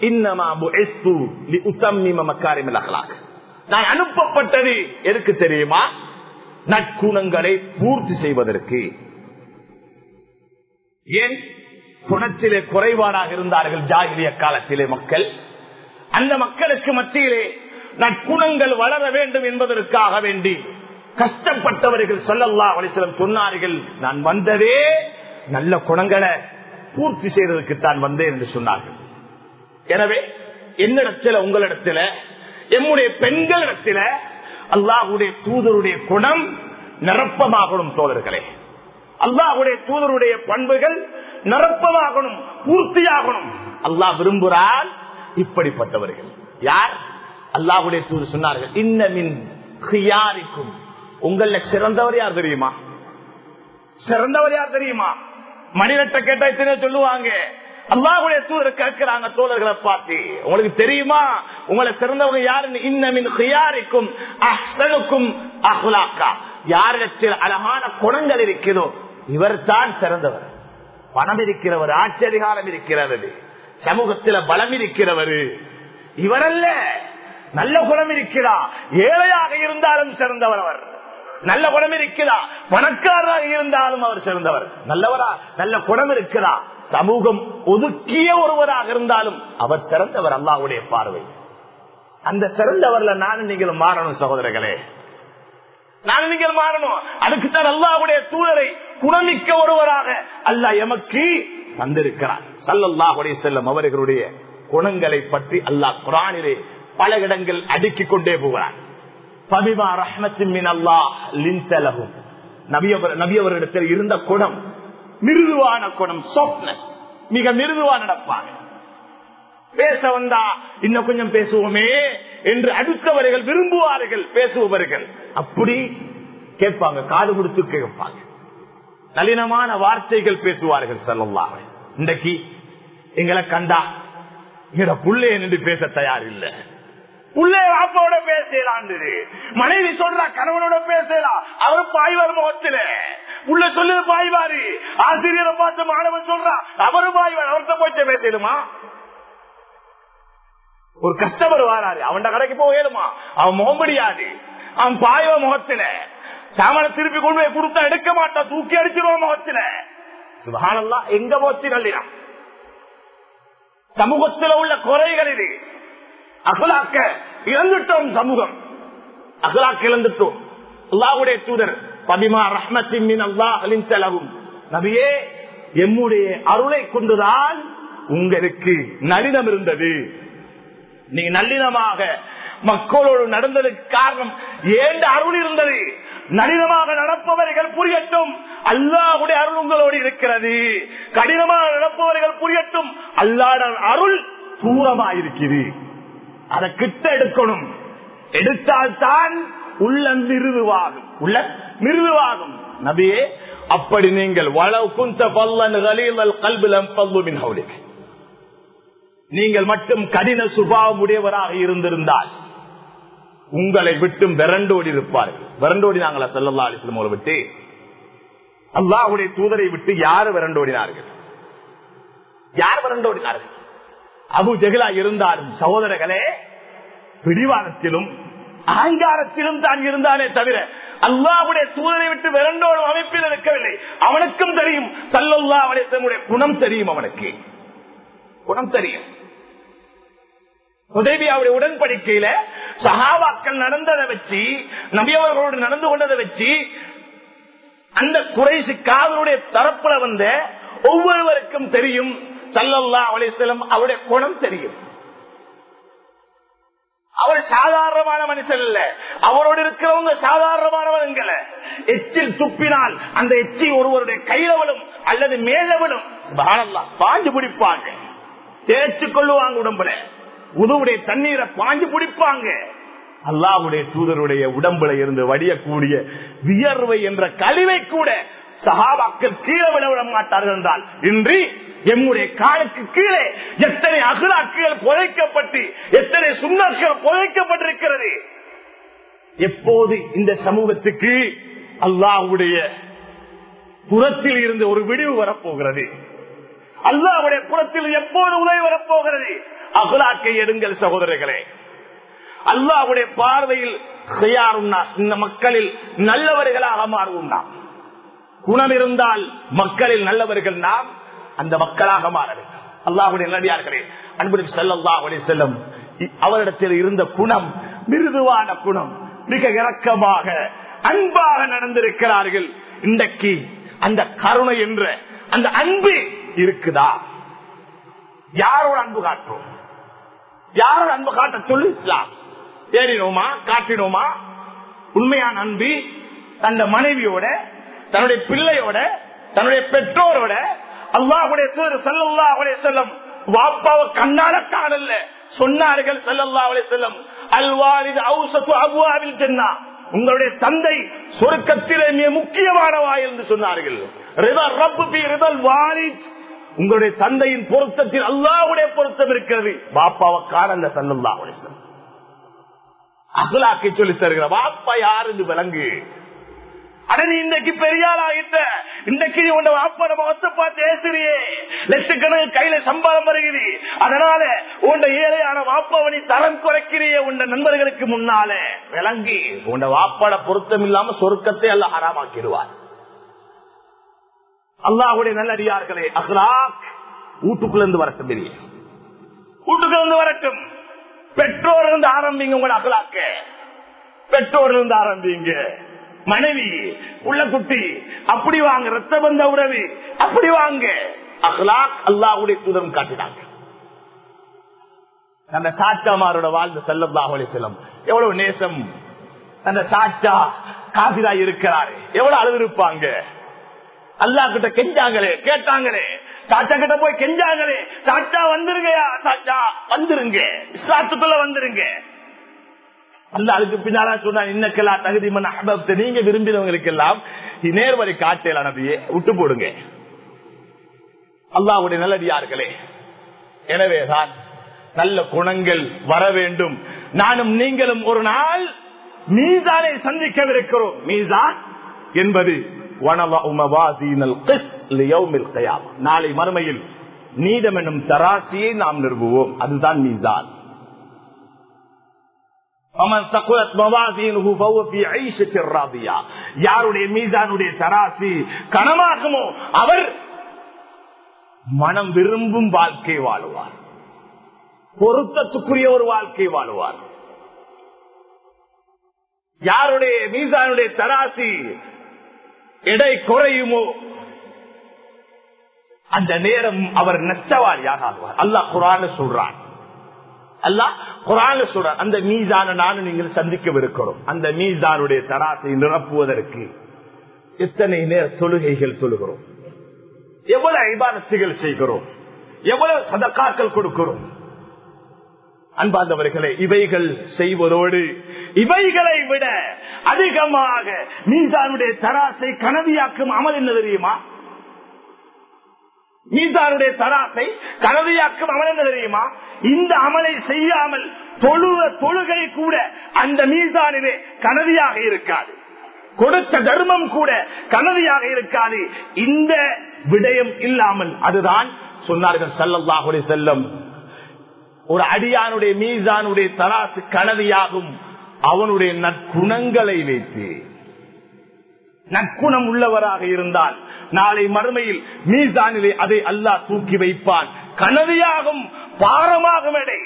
நான் அனுப்பப்பட்டது எதுக்கு தெரியுமா நற்குணங்களை பூர்த்தி செய்வதற்கு ஏன் குணத்திலே குறைபாடாக இருந்தார்கள் ஜாகிரிய காலத்திலே மக்கள் அந்த மக்களுக்கு மத்தியிலே நற்குணங்கள் வளர வேண்டும் என்பதற்காக வேண்டி கஷ்டப்பட்டவர்கள் சொல்லல்லா வலிசலம் சொன்னார்கள் நான் வந்ததே நல்ல குணங்களை பூர்த்தி செய்வதற்கு தான் வந்தேன் என்று சொன்னார்கள் எனவே என்னிடத்துல உங்களிடத்துல எம்முடைய பெண்களிடத்துல அல்லாஹுடைய தூதருடைய குணம் நிரப்பமாகணும் தோழர்களே அல்லாஹுடைய தூதருடைய பண்புகள் நிரப்பமாகணும் பூர்த்தியாகணும் அல்லாஹ் விரும்புகிறால் இப்படிப்பட்டவர்கள் யார் அல்லாஹுடைய தூதர் சொன்னார்கள் இன்னமின் ஹியாரிக்கும் உங்கள சிறந்தவர் யார் தெரியுமா சிறந்தவர் யார் தெரியுமா மணிரட்ட கேட்டா இத்தனை சொல்லுவாங்க அல்லாஹுடைய தூதர் கேட்கிறாங்க தோழர்களை பார்த்து உங்களுக்கு தெரியுமா உங்களை சிறந்தவங்க யாருன்னு இன்னமின் ஹியாரிக்கும் அஹ்சனுக்கும் அஹ்லாக்கா யாரிடத்தில் அழகான குணங்கள் இருக்கிறதோ இவர் தான் சிறந்தவர் பணம் இருக்கிறவர் ஆட்சி அதிகாரம் இருக்கிறவர் சமூகத்தில் பலம் இருக்கிறவர் இவரல்ல நல்ல குணம் இருக்கிறார் ஏழையாக இருந்தாலும் சிறந்தவர் அவர் நல்ல குணம் இருக்கிறா பணக்காரராக இருந்தாலும் அவர் சிறந்தவர் நல்லவரா நல்ல குணம் இருக்கிறா சமூகம் ஒதுக்கிய ஒருவராக இருந்தாலும் அவர் சிறந்தவர் அல்லாவுடைய பார்வை அந்த சிறந்தவர்ல நானும் நீங்களும் மாறணும் சகோதரர்களே நானும் நீங்கள் மாறணும் அதுக்குத்தான் அல்லாவுடைய தூதரை குணமிக்க ஒருவராக அல்லாஹ் எமக்கு தந்திருக்கிறார் சல்லல்லாஹுடைய செல்லும் அவர்களுடைய குணங்களை பற்றி அல்லாஹ் குரானிலே பல இடங்கள் அடுக்கிக் கொண்டே போகிறார் பபிமா ரஹ்மத்தின் அல்லாஹ் லின்தலகும் நபியவரிடத்தில் இருந்த குணம் மிருதுவான குணம் சாஃப்ட்னஸ் மிக மிருதுவா நடப்பாங்க பேச வந்தா இன்னும் கொஞ்சம் பேசுவோமே என்று அடுத்தவர்கள் விரும்புவார்கள் பேசுபவர்கள் அப்படி கேட்பாங்க காது கொடுத்து கேட்பாங்க நளினமான வார்த்தைகள் பேசுவார்கள் சொல்லலாம் இன்றைக்கு எங்களை கண்டா எங்க புள்ளைய நின்று பேச தயார் இல்லை புள்ளே வாப்பாவோட பேசலாம் மனைவி சொல்றா கணவனோட பேசலாம் அவர் பாய்வார் முகத்துல உள்ள சொல்லுது பாய்வாரு ஆசிரியரை பார்த்து மாணவன் சொல்றா அவரு பாய்வார் அவர்கிட்ட போயிட்டு பேசலுமா ஒரு கஸ்டமர் வாராரு அவன் கடைக்கு போகலுமா அவன் முகம் முடியாது அவன் பாய்வ முகத்துல சாமான திருப்பி கொண்டு போய் கொடுத்தா எடுக்க மாட்டான் தூக்கி அடிச்சிருவான் முகத்துல சுபானல்லாம் எங்க போச்சு நல்லினம் சமூகத்தில் உள்ள குறைகள் இது அகலாக்க இழந்துட்டோம் சமூகம் அகலாக்க இழந்துட்டோம் அல்லாவுடைய தூதர் பதிமா ரஹ்மத்தின் அல்லாஹலின் செலவும் நபியே எம்முடைய அருளை கொண்டுதான் உங்களுக்கு நளினம் இருந்தது நீங்க நல்லினமாக மக்களோடு நடந்ததுக்கு காரணம் ஏண்ட அருள் இருந்தது நளினமாக நடப்பவர்கள் புரியட்டும் அல்லாவுடைய அருள் உங்களோடு இருக்கிறது கடினமாக நடப்பவர்கள் புரியட்டும் அல்லாட அருள் தூரமாயிருக்கிறது அதை கிட்ட எடுக்கணும் எடுத்தால்தான் உள்ள மிருதுவாகும் உள்ள மிருதுவாகும் நபியே அப்படி நீங்கள் வளவு குந்த பல்லன் கல்விலம் பல்லுமின் ஹவுலிக்கு நீங்கள் மட்டும் கடின சுபாவம் உடையவராக இருந்திருந்தால் உங்களை விட்டும் விரண்டோடி இருப்பார்கள் விரண்டோடி நாங்களா செல்லல்லா அலிஸ்லம் விட்டு அல்லாஹுடைய தூதரை விட்டு யாரு விரண்டோடினார்கள் யார் விரண்டோடினார்கள் அபு ஜெகலா இருந்தாலும் சகோதரர்களே பிடிவாதத்திலும் அகங்காரத்திலும் தான் இருந்தானே தவிர அல்லாவுடைய தூதரை விட்டு விரண்டோடும் அமைப்பில் இருக்கவில்லை அவனுக்கும் தெரியும் சல்லல்லா அவனுடைய குணம் தெரியும் அவனுக்கு குணம் தெரியும் உதவியாவுடைய உடன்படிக்கையில சகாவாக்கள் நடந்ததை வச்சு நபியவர்களோடு நடந்து கொண்டதை வச்சு அந்த குறைசி காவலுடைய தரப்புல வந்த ஒவ்வொருவருக்கும் தெரியும் சல்லல்லா அலிசலம் அவருடைய குணம் தெரியும் அவர் சாதாரணமான மனுஷன் இல்ல அவரோடு இருக்கிறவங்க சாதாரணமானவங்கள எச்சில் துப்பினால் அந்த எச்சி ஒருவருடைய கையிலவளும் அல்லது மேலவளும் பாஞ்சு பிடிப்பாங்க தேய்ச்சு கொள்ளுவாங்க உடம்புல உதவுடைய தண்ணீரை பாஞ்சு பிடிப்பாங்க அல்லாவுடைய தூதருடைய உடம்புல இருந்து வடியக்கூடிய வியர்வை என்ற கழிவை கூட சகாபாக்கள் கீழே விட விட மாட்டார்கள் என்றால் இன்றி எம்முடைய காலுக்கு கீழே எத்தனை அகலாக்குகள் புதைக்கப்பட்டு எத்தனை சுண்ணாக்கள் புதைக்கப்பட்டிருக்கிறது எப்போது இந்த சமூகத்துக்கு அல்லாவுடைய புறத்தில் இருந்து ஒரு விடிவு வரப்போகிறது அல்லாவுடைய புறத்தில் எப்போது உதவி வரப்போகிறது அகலாக்கை எடுங்கள் சகோதரர்களே அல்லாவுடைய பார்வையில் இந்த மக்களில் நல்லவர்களாக மாறுவோம் நாம் குணம் இருந்தால் மக்களில் நல்லவர்கள் நாம் அந்த மக்களாக மாற வேண்டும் அல்லாஹுடைய நல்லடியார்களே அன்புடன் செல்லல்லா அவளை செல்லும் அவரிடத்தில் இருந்த குணம் மிருதுவான குணம் மிக இரக்கமாக அன்பாக நடந்திருக்கிறார்கள் இன்றைக்கு அந்த கருணை என்ற அந்த அன்பு இருக்குதா யாரோட அன்பு காட்டுறோம் யாரோட அன்பு காட்ட சொல்லு இஸ்லாம் ஏறினோமா காட்டினோமா உண்மையான அன்பு தந்த மனைவியோட தன்னுடைய பிள்ளையோட தன்னுடைய பெற்றோரோட அல்லாஹுடைய தூர் செல்லல்லா அவளை செல்லம் வாப்பாவை கண்ணால காணல சொன்னார்கள் செல்லல்லா அவளை செல்லம் அல்வாரிது அவுசத்து அவ்வாவில் சென்னா உங்களுடைய தந்தை சொருக்கத்திலே மிக முக்கியமானவா என்று சொன்னார்கள் உங்களுடைய தந்தையின் பொருத்தத்தில் அல்லாவுடைய பொருத்தம் இருக்கிறது பாப்பாவை காணல செல்லல்லா அவளை அகலாக்கை சொல்லி தருகிற வாப்பா யார் என்று விளங்கு அட நீ இன்றைக்கு பெரியாள் ஆகிட்ட இன்றைக்கு நீ உன்னை வாப்பாட முகத்தை பார்த்து ஏசுறியே லட்சக்கணக்கு கையில சம்பாதம் வருகிறீ அதனால உன்னை ஏழையான வாப்பாவணி தரம் குறைக்கிறியே உன் நண்பர்களுக்கு முன்னாலே விளங்கி உன்னை வாப்பாட பொருத்தம் இல்லாம சொருக்கத்தை அல்ல ஹராமாக்கிடுவார் அல்லாஹுடைய நல்லடியார்களே அஹ்லாக் வீட்டுக்குள்ள இருந்து வரட்டும் பெரிய வீட்டுக்குள்ள இருந்து வரட்டும் பெற்றோர் இருந்து ஆரம்பிங்க உங்களோட அகலாக்க பெற்றோர் இருந்து ஆரம்பிங்க மனைவி உள்ள குட்டி அப்படி வாங்க ரத்த பந்த உறவு அப்படி வாங்க அஹ்லாக் அல்லாஹுடைய தூதரம் காட்டினாங்க அந்த சாச்சாமாரோட வாழ்ந்த செல்லல்லாஹுடைய செல்லம் எவ்வளவு நேசம் அந்த சாச்சா காசிதா இருக்கிறாரு எவ்வளவு அழுவிருப்பாங்க அல்லா கிட்ட கெஞ்சாங்களே கேட்டாங்களே சாச்சா கிட்ட போய் கெஞ்சாங்களே சாச்சா வந்துருங்கயா சாச்சா வந்துருங்க இஸ்லாத்துக்குள்ள வந்துருங்க அல்ல அதுக்கு பின்னால சொன்னா இன்னக்கெல்லாம் தகுதி மன அபத்தை நீங்க விரும்பினவங்களுக்கு எல்லாம் நேர்வழி காட்டல நபியே விட்டு போடுங்க அல்லாவுடைய நல்லடியார்களே எனவேதான் நல்ல குணங்கள் வர வேண்டும் நானும் நீங்களும் ஒரு நாள் மீதானை சந்திக்கவிருக்கிறோம் மீதான் என்பது நாளை மறுமையில் நீதம் என்னும் தராசியை நாம் நிறுவுவோம் அதுதான் மீதான் யாருடைய மீதானுடைய தராசி கனமாகுமோ அவர் மனம் விரும்பும் வாழ்க்கை வாழுவார் பொருத்தத்துக்குரிய ஒரு வாழ்க்கை வாழுவார் யாருடைய மீதானுடைய தராசி எடை குறையுமோ அந்த நேரம் அவர் நஷ்டவாளியாக ஆகுவார் அல்லாஹ் குரான் சொல்றான் அல்லாஹ் குரான் சொல்றான் அந்த மீசான நானும் நீங்கள் சந்திக்கவிருக்கிறோம் அந்த மீசானுடைய தராசை நிரப்புவதற்கு எத்தனை நேர தொழுகைகள் தொழுகிறோம் எவ்வளவு ஐபாரத்துகள் செய்கிறோம் எவ்வளவு சதக்காக்கள் கொடுக்கிறோம் அன்பாந்தவர்களே இவைகள் செய்வதோடு இவைகளை விட அதிகமாக மீசானுடைய தராசை கனவியாக்கும் அமல் என்ன தெரியுமா மீசானுடைய தராசை கனவியாக்கும் அமல் என்ன தெரியுமா இந்த அமலை செய்யாமல் தொழுவ தொழுகை கூட அந்த மீசானிலே கனவியாக இருக்காது கொடுத்த தர்மம் கூட கனவியாக இருக்காது இந்த விடயம் இல்லாமல் அதுதான் சொன்னார்கள் சல்லல்லாஹுடைய செல்லம் ஒரு அடியானுடைய மீசானுடைய தராசு கனவியாகும் அவனுடைய நற்குணங்களை வைத்து நற்குணம் உள்ளவராக இருந்தால் நாளை மறுமையில் மீசானிலே அதை அல்லாஹ் தூக்கி வைப்பான் கனவியாகும் பாரமாகும் எடை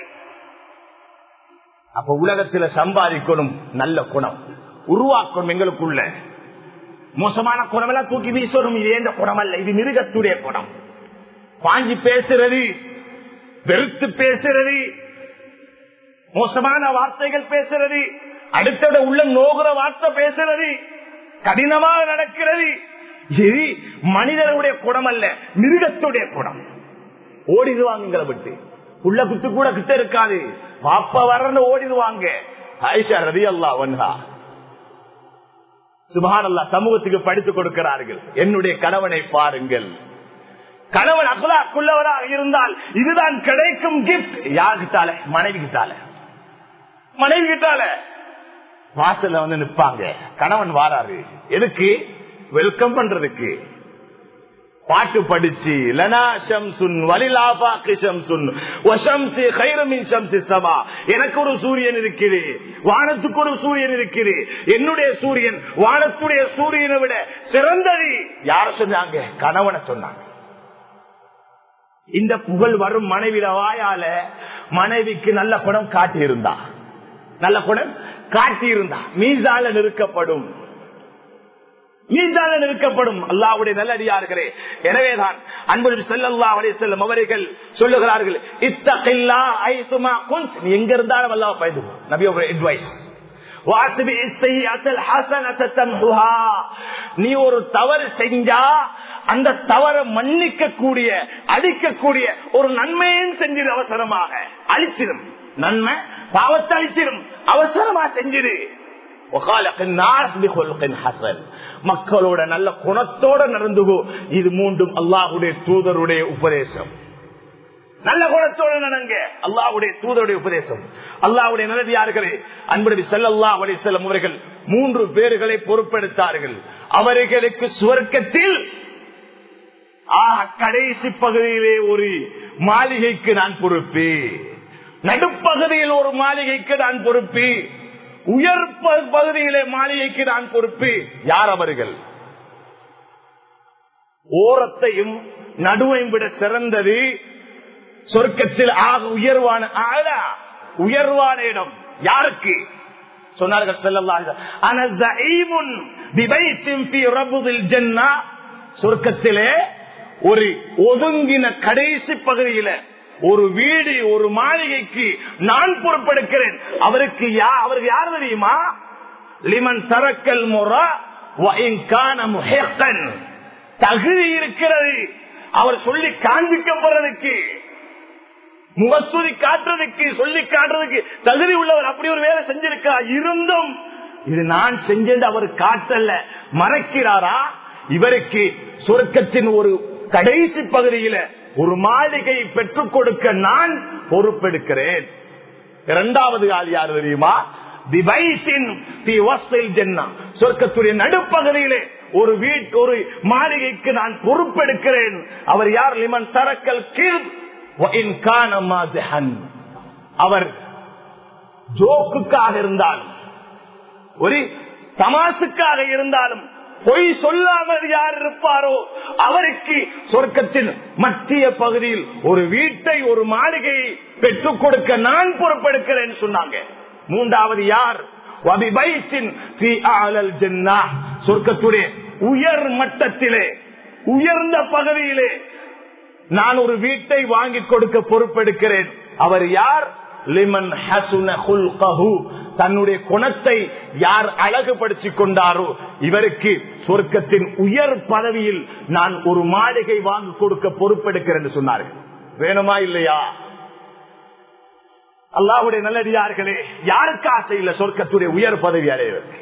அப்ப உலகத்துல சம்பாதிக்கணும் நல்ல குணம் உருவாக்கணும் எங்களுக்குள்ள மோசமான குணம் எல்லாம் தூக்கி வீசணும் இது எந்த குணம் அல்ல இது மிருகத்துடைய குணம் பாஞ்சி பேசுறது வெறுத்து பேசுறது மோசமான வார்த்தைகள் பேசுறது அடுத்தட உள்ள நோகுற வார்த்தை பேசுறது கடினமாக நடக்கிறது இது மனிதனுடைய குணம் அல்ல மிருகத்துடைய குணம் ஓடிடுவாங்க விட்டு உள்ள குத்து கூட கிட்ட இருக்காது பாப்பா வரன்னு ஓடிடுவாங்க ஆயிஷா ரவி அல்லா வன்ஹா சுபானல்லா சமூகத்துக்கு படித்துக் கொடுக்கிறார்கள் என்னுடைய கணவனை பாருங்கள் கணவன் அகலாக்குள்ளவராக இருந்தால் இதுதான் கிடைக்கும் கிஃப்ட் யாருக்கிட்டால மனைவி கிட்டால மனைவி கிட்டால வாசல்ல வந்து நிப்பாங்க கணவன் வாராரு எதுக்கு வெல்கம் பண்றதுக்கு பாட்டு படிச்சு லனா ஷம்சுன் வலிலாபாக்கு ஷம்சுன் வஷம்சி கைரமின் ஷம்சி சபா எனக்கு ஒரு சூரியன் இருக்குது வானத்துக்கு ஒரு சூரியன் இருக்குது என்னுடைய சூரியன் வானத்துடைய சூரியனை விட சிறந்தது யார சொன்னாங்க கணவனை சொன்னாங்க இந்த புகழ் வரும் மனைவிட வாயால மனைவிக்கு நல்ல குணம் காட்டி இருந்தா நல்ல குணம் காட்டி இருந்தா மீசால நிறுக்கப்படும் மீசால நிறுக்கப்படும் அல்லாவுடைய நல்லடியார்களே எனவேதான் அன்பு செல்லல்லா அவரே செல்லும் அவர்கள் சொல்லுகிறார்கள் இத்தகில்லா ஐசுமா குன்ஸ் நீ எங்க இருந்தாலும் அல்லா பயந்து நபியோட அட்வைஸ் நீ ஒரு தவறு செஞ்சா அந்த தவறை மன்னிக்க கூடிய அழிக்கக்கூடிய ஒரு நன்மையும் செஞ்சிரு அவசரமாக அழிச்சிடும் நன்மை பாவத்தை அழிச்சிடும் அவசரமா செஞ்சிரு மக்களோட நல்ல குணத்தோட நடந்துகோ இது மூன்றும் அல்லாஹுடைய தூதருடைய உபதேசம் நல்ல குணத்தோடு நடங்க அல்லாவுடைய தூதருடைய உபதேசம் அல்லாவுடைய நல்லடியார்களே அன்புடைய செல்லல்லா அவருடைய செல்லும் அவர்கள் மூன்று பேர்களை பொறுப்பெடுத்தார்கள் அவர்களுக்கு சுவர்க்கத்தில் ஆஹ், கடைசி பகுதியிலே ஒரு மாளிகைக்கு நான் பொறுப்பு நடுப்பகுதியில் ஒரு மாளிகைக்கு நான் பொறுப்பு உயர் ப- பகுதியிலே மாளிகைக்கு நான் பொறுப்பு யார் அவர்கள் ஓரத்தையும் நடுவையும் விட சிறந்தது சொர்க்கத்தில் ஆக உயர்வான ஆழா உயர்வான இடம் யாருக்கு சொன்னார்கள் ஸல்லல்லாஹு அன ஸஈமுன் பிபைத்தின் ஃபீ ரபுதில் ஜன்னah சொர்க்கத்திலே ஒரு ஒதுங்கின கடைசி பகுதியில ஒரு வீடு ஒரு மாளிகைக்கு நான் பொறுப்பெடுக்கிறேன் அவருக்கு யா அவருக்கு யார் தெரியுமா லிமன் தரக்கல் முறா தகுதி இருக்கிறது அவர் சொல்லி காண்பிக்கப்படுறதுக்கு முகஸ்துதி காட்டுறதுக்கு சொல்லி காட்டுறதுக்கு தகுதி உள்ளவர் அப்படி ஒரு வேலை செஞ்சிருக்கிறார் இருந்தும் இது நான் செஞ்சது அவர் காட்டல மறைக்கிறாரா இவருக்கு சொர்க்கத்தின் ஒரு கடைசி பகுதியில ஒரு மாளிகை பெற்றுக் கொடுக்க நான் பொறுப்பெடுக்கிறேன் இரண்டாவது ஆள் யார் தெரியுமா திபைசின் தி வஸ்தில் ஜன்னா. சொர்க்கத்துடைய நடுப்பகுதியிலே ஒரு வீட் ஒரு மாளிகைக்கு நான் பொறுப்பெடுக்கிறேன் அவர் யார் லிமன் தரக்கல் கீழ் அவர் ஜோக்குக்காக இருந்தாலும் ஒரு தமாசுக்காக இருந்தாலும் பொய் சொல்லாமல் யார் இருப்பாரோ அவருக்கு சொர்க்கத்தின் மத்திய பகுதியில் ஒரு வீட்டை ஒரு மாளிகையை பெற்றுக் கொடுக்க நான் பொறுப்பெடுக்கிறேன் சொன்னாங்க மூன்றாவது யார் வபிபைத்தின் ஃபீ அஅலல் ஜன்னah. சொர்க்கத்துடைய உயர் மட்டத்திலே உயர்ந்த பகுதியிலே நான் ஒரு வீட்டை வாங்கி கொடுக்க பொறுப்பெடுக்கிறேன் அவர் யார் லிமன் ஹசுன ஹுல்கஹு. தன்னுடைய குணத்தை யார் அழகுபடுத்திக் கொண்டாரோ இவருக்கு சொர்க்கத்தின் உயர் பதவியில் நான் ஒரு மாளிகை வாங்கி கொடுக்க பொறுப்பெடுக்கிறேன் என்று சொன்னார்கள் வேணுமா இல்லையா அல்லாஹ்வுடைய நல்லடியார்களே யாருக்கு ஆசை இல்ல சொர்க்கத்துடைய உயர் பதவி அடைவதற்கு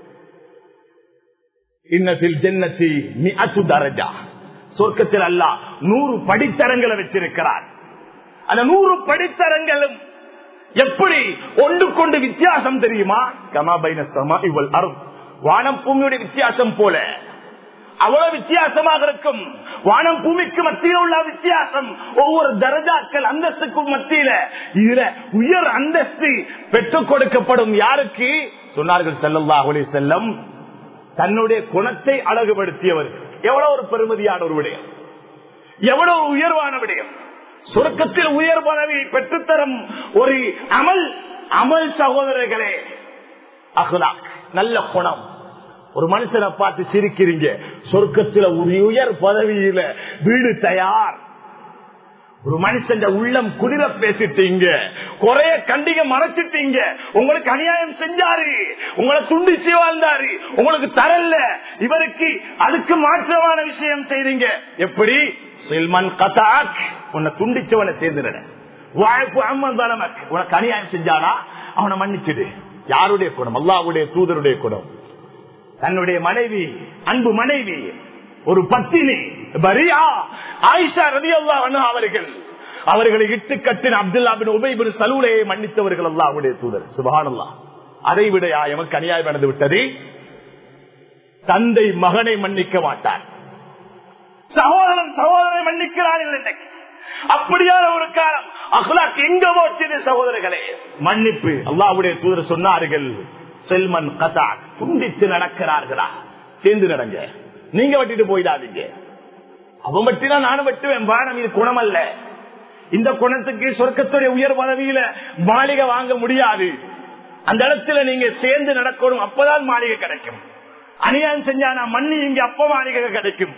இன்னத்தில் ஜென்னத்தி மிஅத்து தரஜா சொர்க்கத்தில் அல்லாஹ் நூறு படித்தரங்களை வச்சிருக்கிறார் அந்த நூறு படித்தரங்களும் எப்படி ஒன்று கொண்டு வித்தியாசம் தெரியுமா கமாபைன சமா இவள் அரும் வானம் பூமியுடைய வித்தியாசம் போல அவ்வளவு வித்தியாசமாக இருக்கும் வானம் பூமிக்கு மத்தியில் உள்ள வித்தியாசம் ஒவ்வொரு தரஜாக்கள் அந்தஸ்துக்கும் மத்தியில இதுல உயர் அந்தஸ்து பெற்றுக் கொடுக்கப்படும் யாருக்கு சொன்னார்கள் செல்லல்லாஹ் செல்லம் தன்னுடைய குணத்தை அழகுபடுத்தியவர் எவ்வளவு ஒரு பெருமதியான ஒரு விடயம் எவ்வளவு உயர்வான விடயம் சுருக்கத்தில் உயர் பதவி பெற்றுத்தரும் ஒரு அமல் அமல் சகோதரர்களே அஹ்லாக் நல்ல குணம் ஒரு மனுஷனை பார்த்து சிரிக்கிறீங்க சொர்க்கத்தில் ஒரு உயர் பதவியில வீடு தயார் ஒரு மனுஷன் உள்ளம் குளிர பேசிட்டீங்க குறைய கண்டிக மறைச்சிட்டீங்க உங்களுக்கு அநியாயம் செஞ்சாரு உங்களை துண்டிச்சு வாழ்ந்தாரு உங்களுக்கு தரல இவருக்கு அதுக்கு மாற்றமான விஷயம் செய்றீங்க எப்படி சில்மன் கதாக் உன்னை துண்டிச்சவனை சேர்ந்துட வாழ்ப்பு அம்மன் பலமக் உனக்கு அநியாயம் செஞ்சானா அவனை மன்னிச்சிடு யாருடைய குணம் அல்லாவுடைய தூதருடைய குணம் தன்னுடைய மனைவி அன்பு மனைவி ஒரு பத்தினி பரியா ஆயிஷா ரதி அல்லா அவர்கள் அவர்களை இட்டு கட்டின அப்துல்லா பின் உபைபின் சலூலையை மன்னித்தவர்கள் அல்லாவுடைய தூதர் சுபஹானல்லா அதை விட எமக்கு அநியாயம் நடந்து விட்டது தந்தை மகனை மன்னிக்க மாட்டார் சகோதரன் சகோதரனை மன்னிக்கிறான் இல்லை அப்படியான ஒரு காலம் அஹ்லாக் எங்க போச்சு சகோதரர்களே மன்னிப்பு அல்லாவுடைய தூதர் சொன்னார்கள் செல்மன் கதா துண்டித்து நடக்கிறார்களா சேர்ந்து நடங்க நீங்க வெட்டிட்டு போயிடாதீங்க அவன் வெட்டினா நானும் வெட்டுவேன் பானம் இது குணம் அல்ல இந்த குணத்துக்கு சொர்க்கத்துடைய உயர் பதவியில மாளிகை வாங்க முடியாது அந்த இடத்துல நீங்க சேர்ந்து நடக்கணும் அப்பதான் மாளிகை கிடைக்கும் அநியாயம் செஞ்சா நான் மண்ணி இங்க அப்ப மாளிகை கிடைக்கும்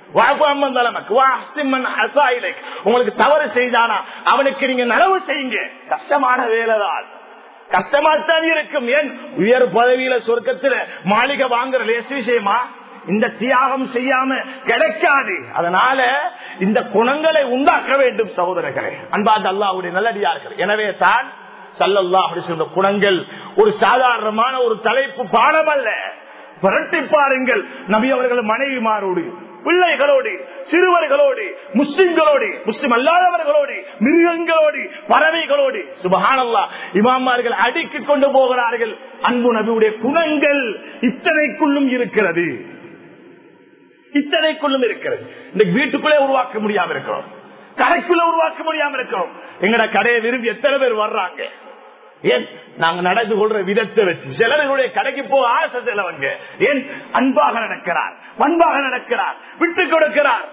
உங்களுக்கு தவறு செய்தானா அவனுக்கு நீங்க நலவு செய்யுங்க கஷ்டமான வேலைதான் கஷ்டமாத்தான் இருக்கும் ஏன் உயர் பதவியில சொர்க்கத்துல மாளிகை வாங்குற லேசு விஷயமா இந்த தியாகம் செய்யாம கிடைக்காது அதனால இந்த குணங்களை உண்டாக்க வேண்டும் சகோதரர்களே அன்பாந்த அல்லாவுடைய நல்லடியார்கள் எனவே தான் சல்லல்லா அப்படி சொல்ற குணங்கள் ஒரு சாதாரணமான ஒரு தலைப்பு பாடம் அல்ல புரட்டி பாருங்கள் நபி அவர்கள் மனைவிமாரோடு பிள்ளைகளோடு சிறுவர்களோடு முஸ்லிம்களோடு முஸ்லிம் அல்லாதவர்களோடு மிருகங்களோடு பறவைகளோடு சுபகானல்லா இமாமார்கள் அடுக்கிக் கொண்டு போகிறார்கள் அன்பு நபியுடைய குணங்கள் இத்தனைக்குள்ளும் இருக்கிறது இத்தனைக்குள்ளும் இருக்கிறது இந்த வீட்டுக்குள்ளே உருவாக்க முடியாம இருக்கிறோம் கடைக்குள்ள உருவாக்க முடியாம இருக்கிறோம் எங்கட கடையை விரும்பி எத்தனை பேர் வர்றாங்க ஏன் நாங்க நடந்து கொள்ற விதத்தை வச்சு சிலர்களுடைய கடைக்கு போக ஆசை செலவங்க ஏன் அன்பாக நடக்கிறார் பண்பாக நடக்கிறார் விட்டு கொடுக்கிறார்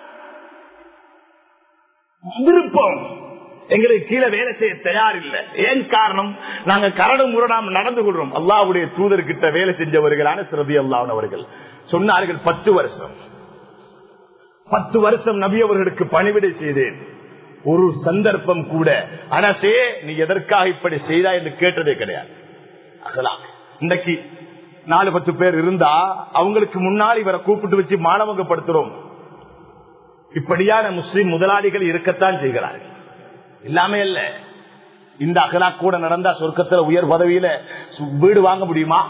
விருப்பம் எங்களுக்கு கீழே வேலை செய்ய தயார் இல்லை ஏன் காரணம் நாங்க கரடு முரடாம் நடந்து கொள்றோம் அல்லாவுடைய தூதர்கிட்ட வேலை செஞ்சவர்களான சிறதி அல்லாவுனவர்கள் சொன்னார்கள் பத்து வருஷம் பத்து வருஷம் நபி அவர்களுக்கு பணிவிடை செய்தேன் ஒரு சந்தர்ப்பம் கூட அனசே நீ எதற்காக இப்படி செய்தா என்று கேட்டதே கிடையாது அகலாம் இன்றைக்கு நாலு பத்து பேர் இருந்தா அவங்களுக்கு முன்னாடி இவரை கூப்பிட்டு வச்சு மாணவங்கப்படுத்துறோம் இப்படியான முஸ்லிம் முதலாளிகள் இருக்கத்தான் செய்கிறார்கள் எல்லாமே இல்ல இந்த அகலா கூட நடந்தா சொர்க்கத்துல உயர் பதவியில வீடு வாங்க முடியுமா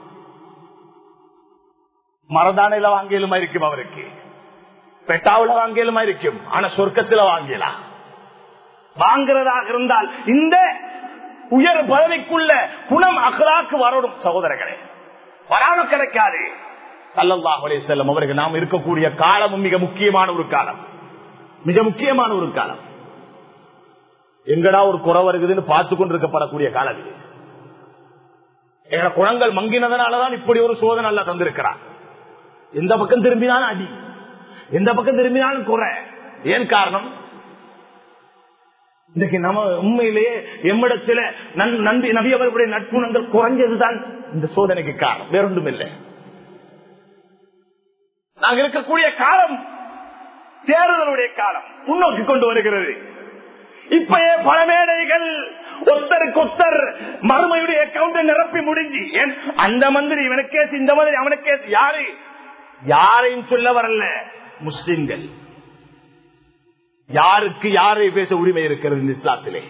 மரதானையில வாங்கியலுமா இருக்கும் அவருக்கு பெட்டாவுல வாங்கியலுமா இருக்கும் ஆனா சொர்க்கத்துல வாங்கலாம் வாங்குறதாக இருந்தால் இந்த உயர் பதவிக்குள்ள குணம் அகலாக்கு வரணும் சகோதரர்களே வராம கிடைக்காது சல்லல்லாஹ் செல்லம் அவர்கள் நாம் இருக்கக்கூடிய காலமும் மிக முக்கியமான ஒரு காலம் மிக முக்கியமான ஒரு காலம் எங்கடா ஒரு குறை வருகுதுன்னு பார்த்து கொண்டிருக்கப்படக்கூடிய காலம் இது எங்க குணங்கள் மங்கினதனாலதான் இப்படி ஒரு சோதனை அல்ல தந்திருக்கிறார் எந்த பக்கம் திரும்பினாலும் அடி எந்த பக்கம் திரும்பினாலும் குறை ஏன் காரணம் இன்றைக்கு நம்ம உண்மையிலேயே எம்மிடத்துல நன்றி நபி அவர்களுடைய நட்புணங்கள் குறைஞ்சதுதான் இந்த சோதனைக்கு காரணம் வேறொன்றும் இல்லை நாங்கள் இருக்கக்கூடிய காலம் தேர்தலுடைய காலம் முன்னோக்கி கொண்டு வருகிறது இப்பயே பல மேடைகள் ஒருத்தருக்கு ஒருத்தர் மறுமையுடைய அக்கௌண்ட் நிரப்பி முடிஞ்சு ஏன் அந்த மந்திரி இவனுக்கே இந்த மந்திரி அவனுக்கே யாரு யாரையும் சொல்ல வரல முஸ்லிம்கள் யாருக்கு யாரை பேச உரிமை இருக்கிறது இந்த இஸ்லாத்திலே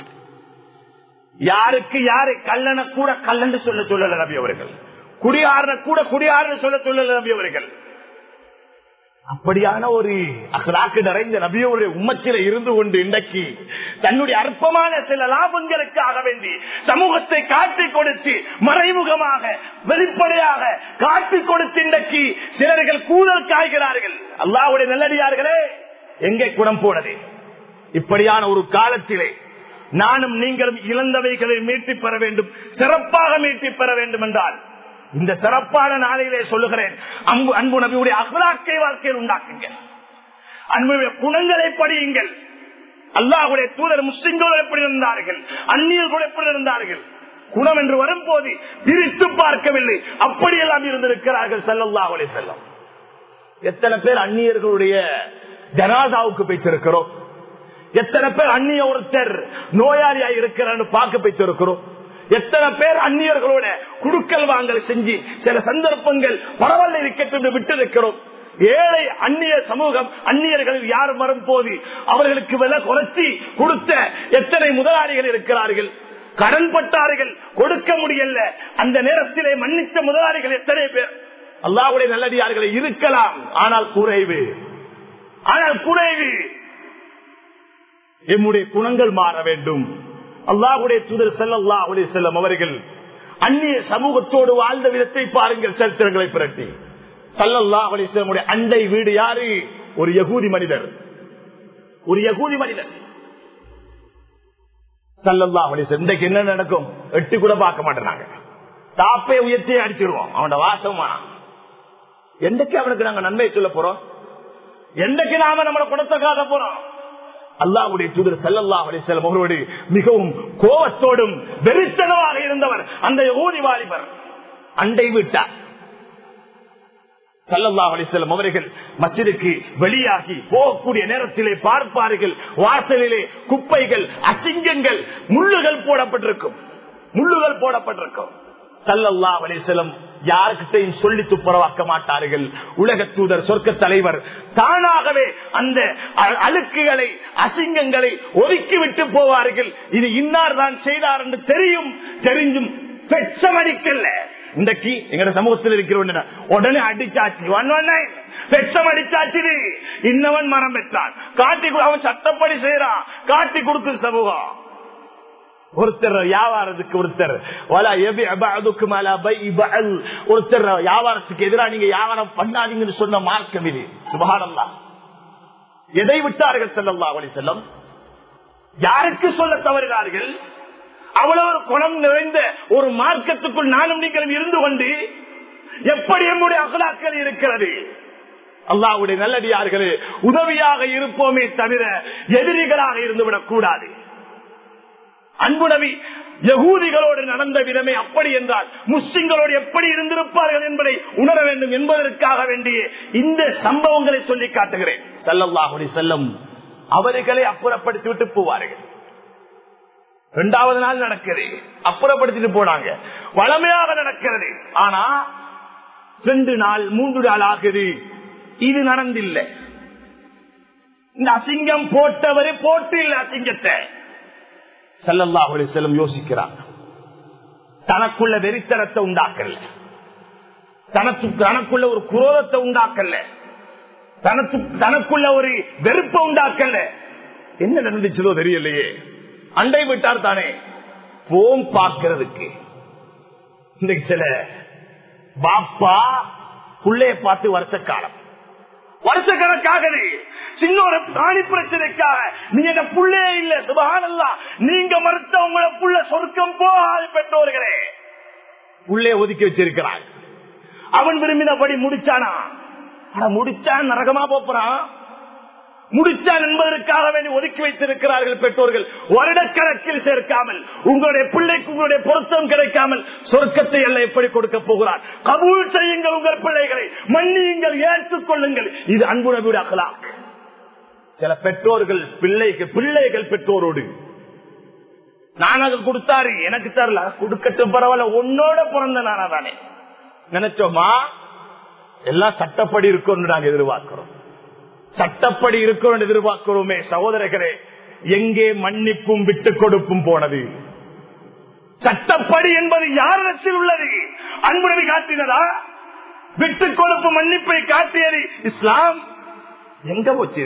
யாருக்கு யாரை கல்லண கூட கல்லன்னு சொல்ல சொல்லல நபி அவர்கள் குடியாரன கூட குடியாரன் சொல்ல சொல்லல நபி அவர்கள் அப்படியான ஒரு அகலாக்கு நிறைந்த நபியோடைய உம்மத்தில இருந்து கொண்டு இன்றைக்கு தன்னுடைய அற்பமான சில லாபங்களுக்காக வேண்டி சமூகத்தை காட்டி கொடுத்து மறைமுகமாக வெளிப்படையாக காட்டி கொடுத்து இன்றைக்கு சிலர்கள் கூதல் காய்கிறார்கள் அல்லாவுடைய நல்லடியார்களே எங்கே குணம் போனது இப்படியான ஒரு காலத்திலே நானும் நீங்களும் இழந்தவைகளை மீட்டி பெற வேண்டும் சிறப்பாக மீட்டி பெற வேண்டும் என்றால் இந்த சிறப்பான நாளையிலே சொல்லுகிறேன் அன்பு அன்பு நபியுடைய அகலாக்கை வாழ்க்கையில் உண்டாக்குங்க அன்புடைய குணங்களை படியுங்கள் அல்லாஹுடைய தூதர் முஸ்லிம்கள் எப்படி இருந்தார்கள் அந்நியர்கள் எப்படி இருந்தார்கள் குணம் என்று வரும்போது பிரித்து பார்க்கவில்லை அப்படியெல்லாம் இருந்திருக்கிறார்கள் செல்லல்லாஹுலே செல்லம் எத்தனை பேர் அந்நியர்களுடைய ஜனாதாவுக்கு போய்த்திருக்கிறோம் எத்தனை பேர் அந்நிய ஒருத்தர் நோயாளியா இருக்கிறான்னு பார்க்க போய்த்திருக்கிறோம் எத்தனை பேர் அந்நியர்களோட குடுக்கல் வாங்கல் செஞ்சு சில சந்தர்ப்பங்கள் பரவாயில்ல இருக்கட்டும் விட்டு இருக்கிறோம் ஏழை அந்நிய சமூகம் அந்நியர்களில் யார் வரும் போது அவர்களுக்கு விலை குறைச்சி கொடுத்த எத்தனை முதலாளிகள் இருக்கிறார்கள் கடன் பட்டார்கள் கொடுக்க முடியல அந்த நேரத்திலே மன்னித்த முதலாளிகள் எத்தனை பேர் அல்லாவுடைய நல்லடியார்களை இருக்கலாம் ஆனால் குறைவு ஆனால் குறைவு எம்முடைய குணங்கள் மாற வேண்டும் அல்லாஹுடைய தூதர் செல்லல்லா உடைய செல்லம் அவர்கள் அந்நிய சமூகத்தோடு வாழ்ந்த விதத்தை பாருங்கள் சரித்திரங்களை புரட்டி சல்லல்லா உடைய செல்லமுடைய அண்டை வீடு யாரு ஒரு யகூதி மனிதர் ஒரு யகூதி மனிதர் சல்லல்லா உடைய இன்றைக்கு என்ன நடக்கும் எட்டு கூட பார்க்க மாட்டேனாங்க தாப்பை உயர்த்தி அடிச்சிருவோம் அவனோட வாசமா என்றைக்கு அவனுக்கு நாங்க நன்மை சொல்ல போறோம் என்றைக்கு நாம நம்மளை குணத்தை காட்ட போறோம் அல்லாவுடைய தூதர் சல்லல்லா அலிசல்லம் அவரோடு மிகவும் கோபத்தோடும் வெறித்தனமாக இருந்தவர் அந்த ஊதி வாலிபர் அண்டை விட்டார் சல்லல்லா அலிசல்லம் அவர்கள் மசிதுக்கு வெளியாகி போகக்கூடிய நேரத்திலே பார்ப்பார்கள் வாசலிலே குப்பைகள் அசிங்கங்கள் முள்ளுகள் போடப்பட்டிருக்கும் முள்ளுகள் போடப்பட்டிருக்கும் சல்லல்லா அலிசல்லம் யாருக்கிட்டையும் சொல்லி துப்புரவாக்க மாட்டார்கள் உலக தூதர் சொர்க்க தலைவர் தானாகவே அந்த அழுக்குகளை அசிங்கங்களை ஒதுக்கி விட்டு போவார்கள் இது இன்னார் தான் செய்தார் என்று தெரியும் தெரிஞ்சும் பெச்சமடிக்கல இன்றைக்கு எங்க சமூகத்தில் இருக்கிறோம் உடனே அடிச்சாச்சு ஒன் ஒன் நைன் பெச்சம் அடிச்சாச்சு இன்னவன் மரம் பெற்றான் காட்டி கொடு- அவன் சட்டப்படி செய்யறான் காட்டி கொடுக்கும் சமூகம் ஒருத்தர் வியாபாரத்துக்கு ஒருத்தர் வலா எபி அபஅதுக்கு மேல பை பஅல். ஒருத்தர் வியாபாரத்துக்கு எதிராக நீங்க வியாபாரம் பண்ணாதீங்கன்னு சொன்ன மார்க்கம் இது சுபகானந்தா எதை விட்டார்கள் செல்லல்லா அவளை செல்லம் யாருக்கு சொல்ல தவறினார்கள் அவ்வளவு ஒரு குணம் நிறைந்த ஒரு மார்க்கத்துக்குள் நானும் நீங்களும் இருந்து கொண்டு எப்படி நம்முடைய அகலாக்கள் இருக்கிறது அல்லாவுடைய நல்லடியார்களே உதவியாக இருப்போமே தவிர எதிரிகளாக இருந்துவிடக் கூடாது அன்புடவி யகூதிகளோடு நடந்த விதமே அப்படி என்றால் முஸ்லிம்களோடு எப்படி இருந்திருப்பார்கள் என்பதை உணர வேண்டும் என்பதற்காக வேண்டிய இந்த சம்பவங்களை சொல்லி காட்டுகிறேன் சல்லல்லாஹுடி செல்லம் அவர்களை அப்புறப்படுத்தி விட்டு போவார்கள் இரண்டாவது நாள் நடக்குது அப்புறப்படுத்திட்டு போனாங்க வளமையாக நடக்கிறது ஆனா ரெண்டு நாள் மூன்று நாள் ஆகுது இது நடந்தில்லை இந்த அசிங்கம் போட்டவரே போட்டு இல்லை அசிங்கத்தை சல்லல்லாஹு செல்லம் யோசிக்கிறார் தனக்குள்ள வெறித்தனத்தை உண்டாக்கல தனக்கு தனக்குள்ள ஒரு குரோதத்தை உண்டாக்கல தனக்கு தனக்குள்ள ஒரு வெறுப்பை உண்டாக்கல என்ன நடந்துச்சதோ தெரியலையே அண்டை விட்டார் தானே போம் பார்க்கிறதுக்கு இன்னைக்கு சில பாப்பா புள்ளைய பார்த்து வருஷ காலம் வருஷக்கணக்காகுது சின்ன ஒரு பிராணி பிரச்சனைக்காக நீங்க இந்த புள்ளே இல்ல சுபகானல்லா நீங்க மறுத்த உங்களை புள்ள சொர்க்கம் போகாது பெற்றோர்களே புள்ளே ஒதுக்கி வச்சிருக்கிறார் அவன் விரும்பினபடி முடிச்சானா ஆனா முடிச்சான் நரகமா போறான் முடிச்சான் என்பதற்காக வேண்டி ஒதுக்கி வைத்திருக்கிறார்கள் பெற்றோர்கள் வருடக்கணக்கில் சேர்க்காமல் உங்களுடைய பிள்ளைக்கு உங்களுடைய பொருத்தம் கிடைக்காமல் சொர்க்கத்தை எல்லாம் எப்படி கொடுக்க போகிறார் கபூல் செய்யுங்கள் உங்கள் பிள்ளைகளை மன்னியுங்கள் ஏற்றுக்கொள்ளுங்கள் இது அன்பு நபியுடைய அகலாக் சில பெற்றோர்கள் பிள்ளைகள் பிள்ளைகள் பெற்றோரோடு நான் அது கொடுத்தாரு எனக்கு தரல கொடுக்கட்டும் பரவாயில்ல உன்னோட பிறந்த நானா தானே நினைச்சோமா எல்லாம் சட்டப்படி இருக்கும்னு நாங்க எதிர்பார்க்கிறோம் சட்டப்படி இருக்கும் எதிர்பார்க்கிறோமே சகோதரர்களே எங்கே மன்னிப்பும் விட்டுக் கொடுப்பும் போனது சட்டப்படி என்பது யாரிடத்தில் உள்ளது அன்புடன் காட்டினதா விட்டுக் கொடுப்பு மன்னிப்பை காட்டியது இஸ்லாம் எங்க போச்சு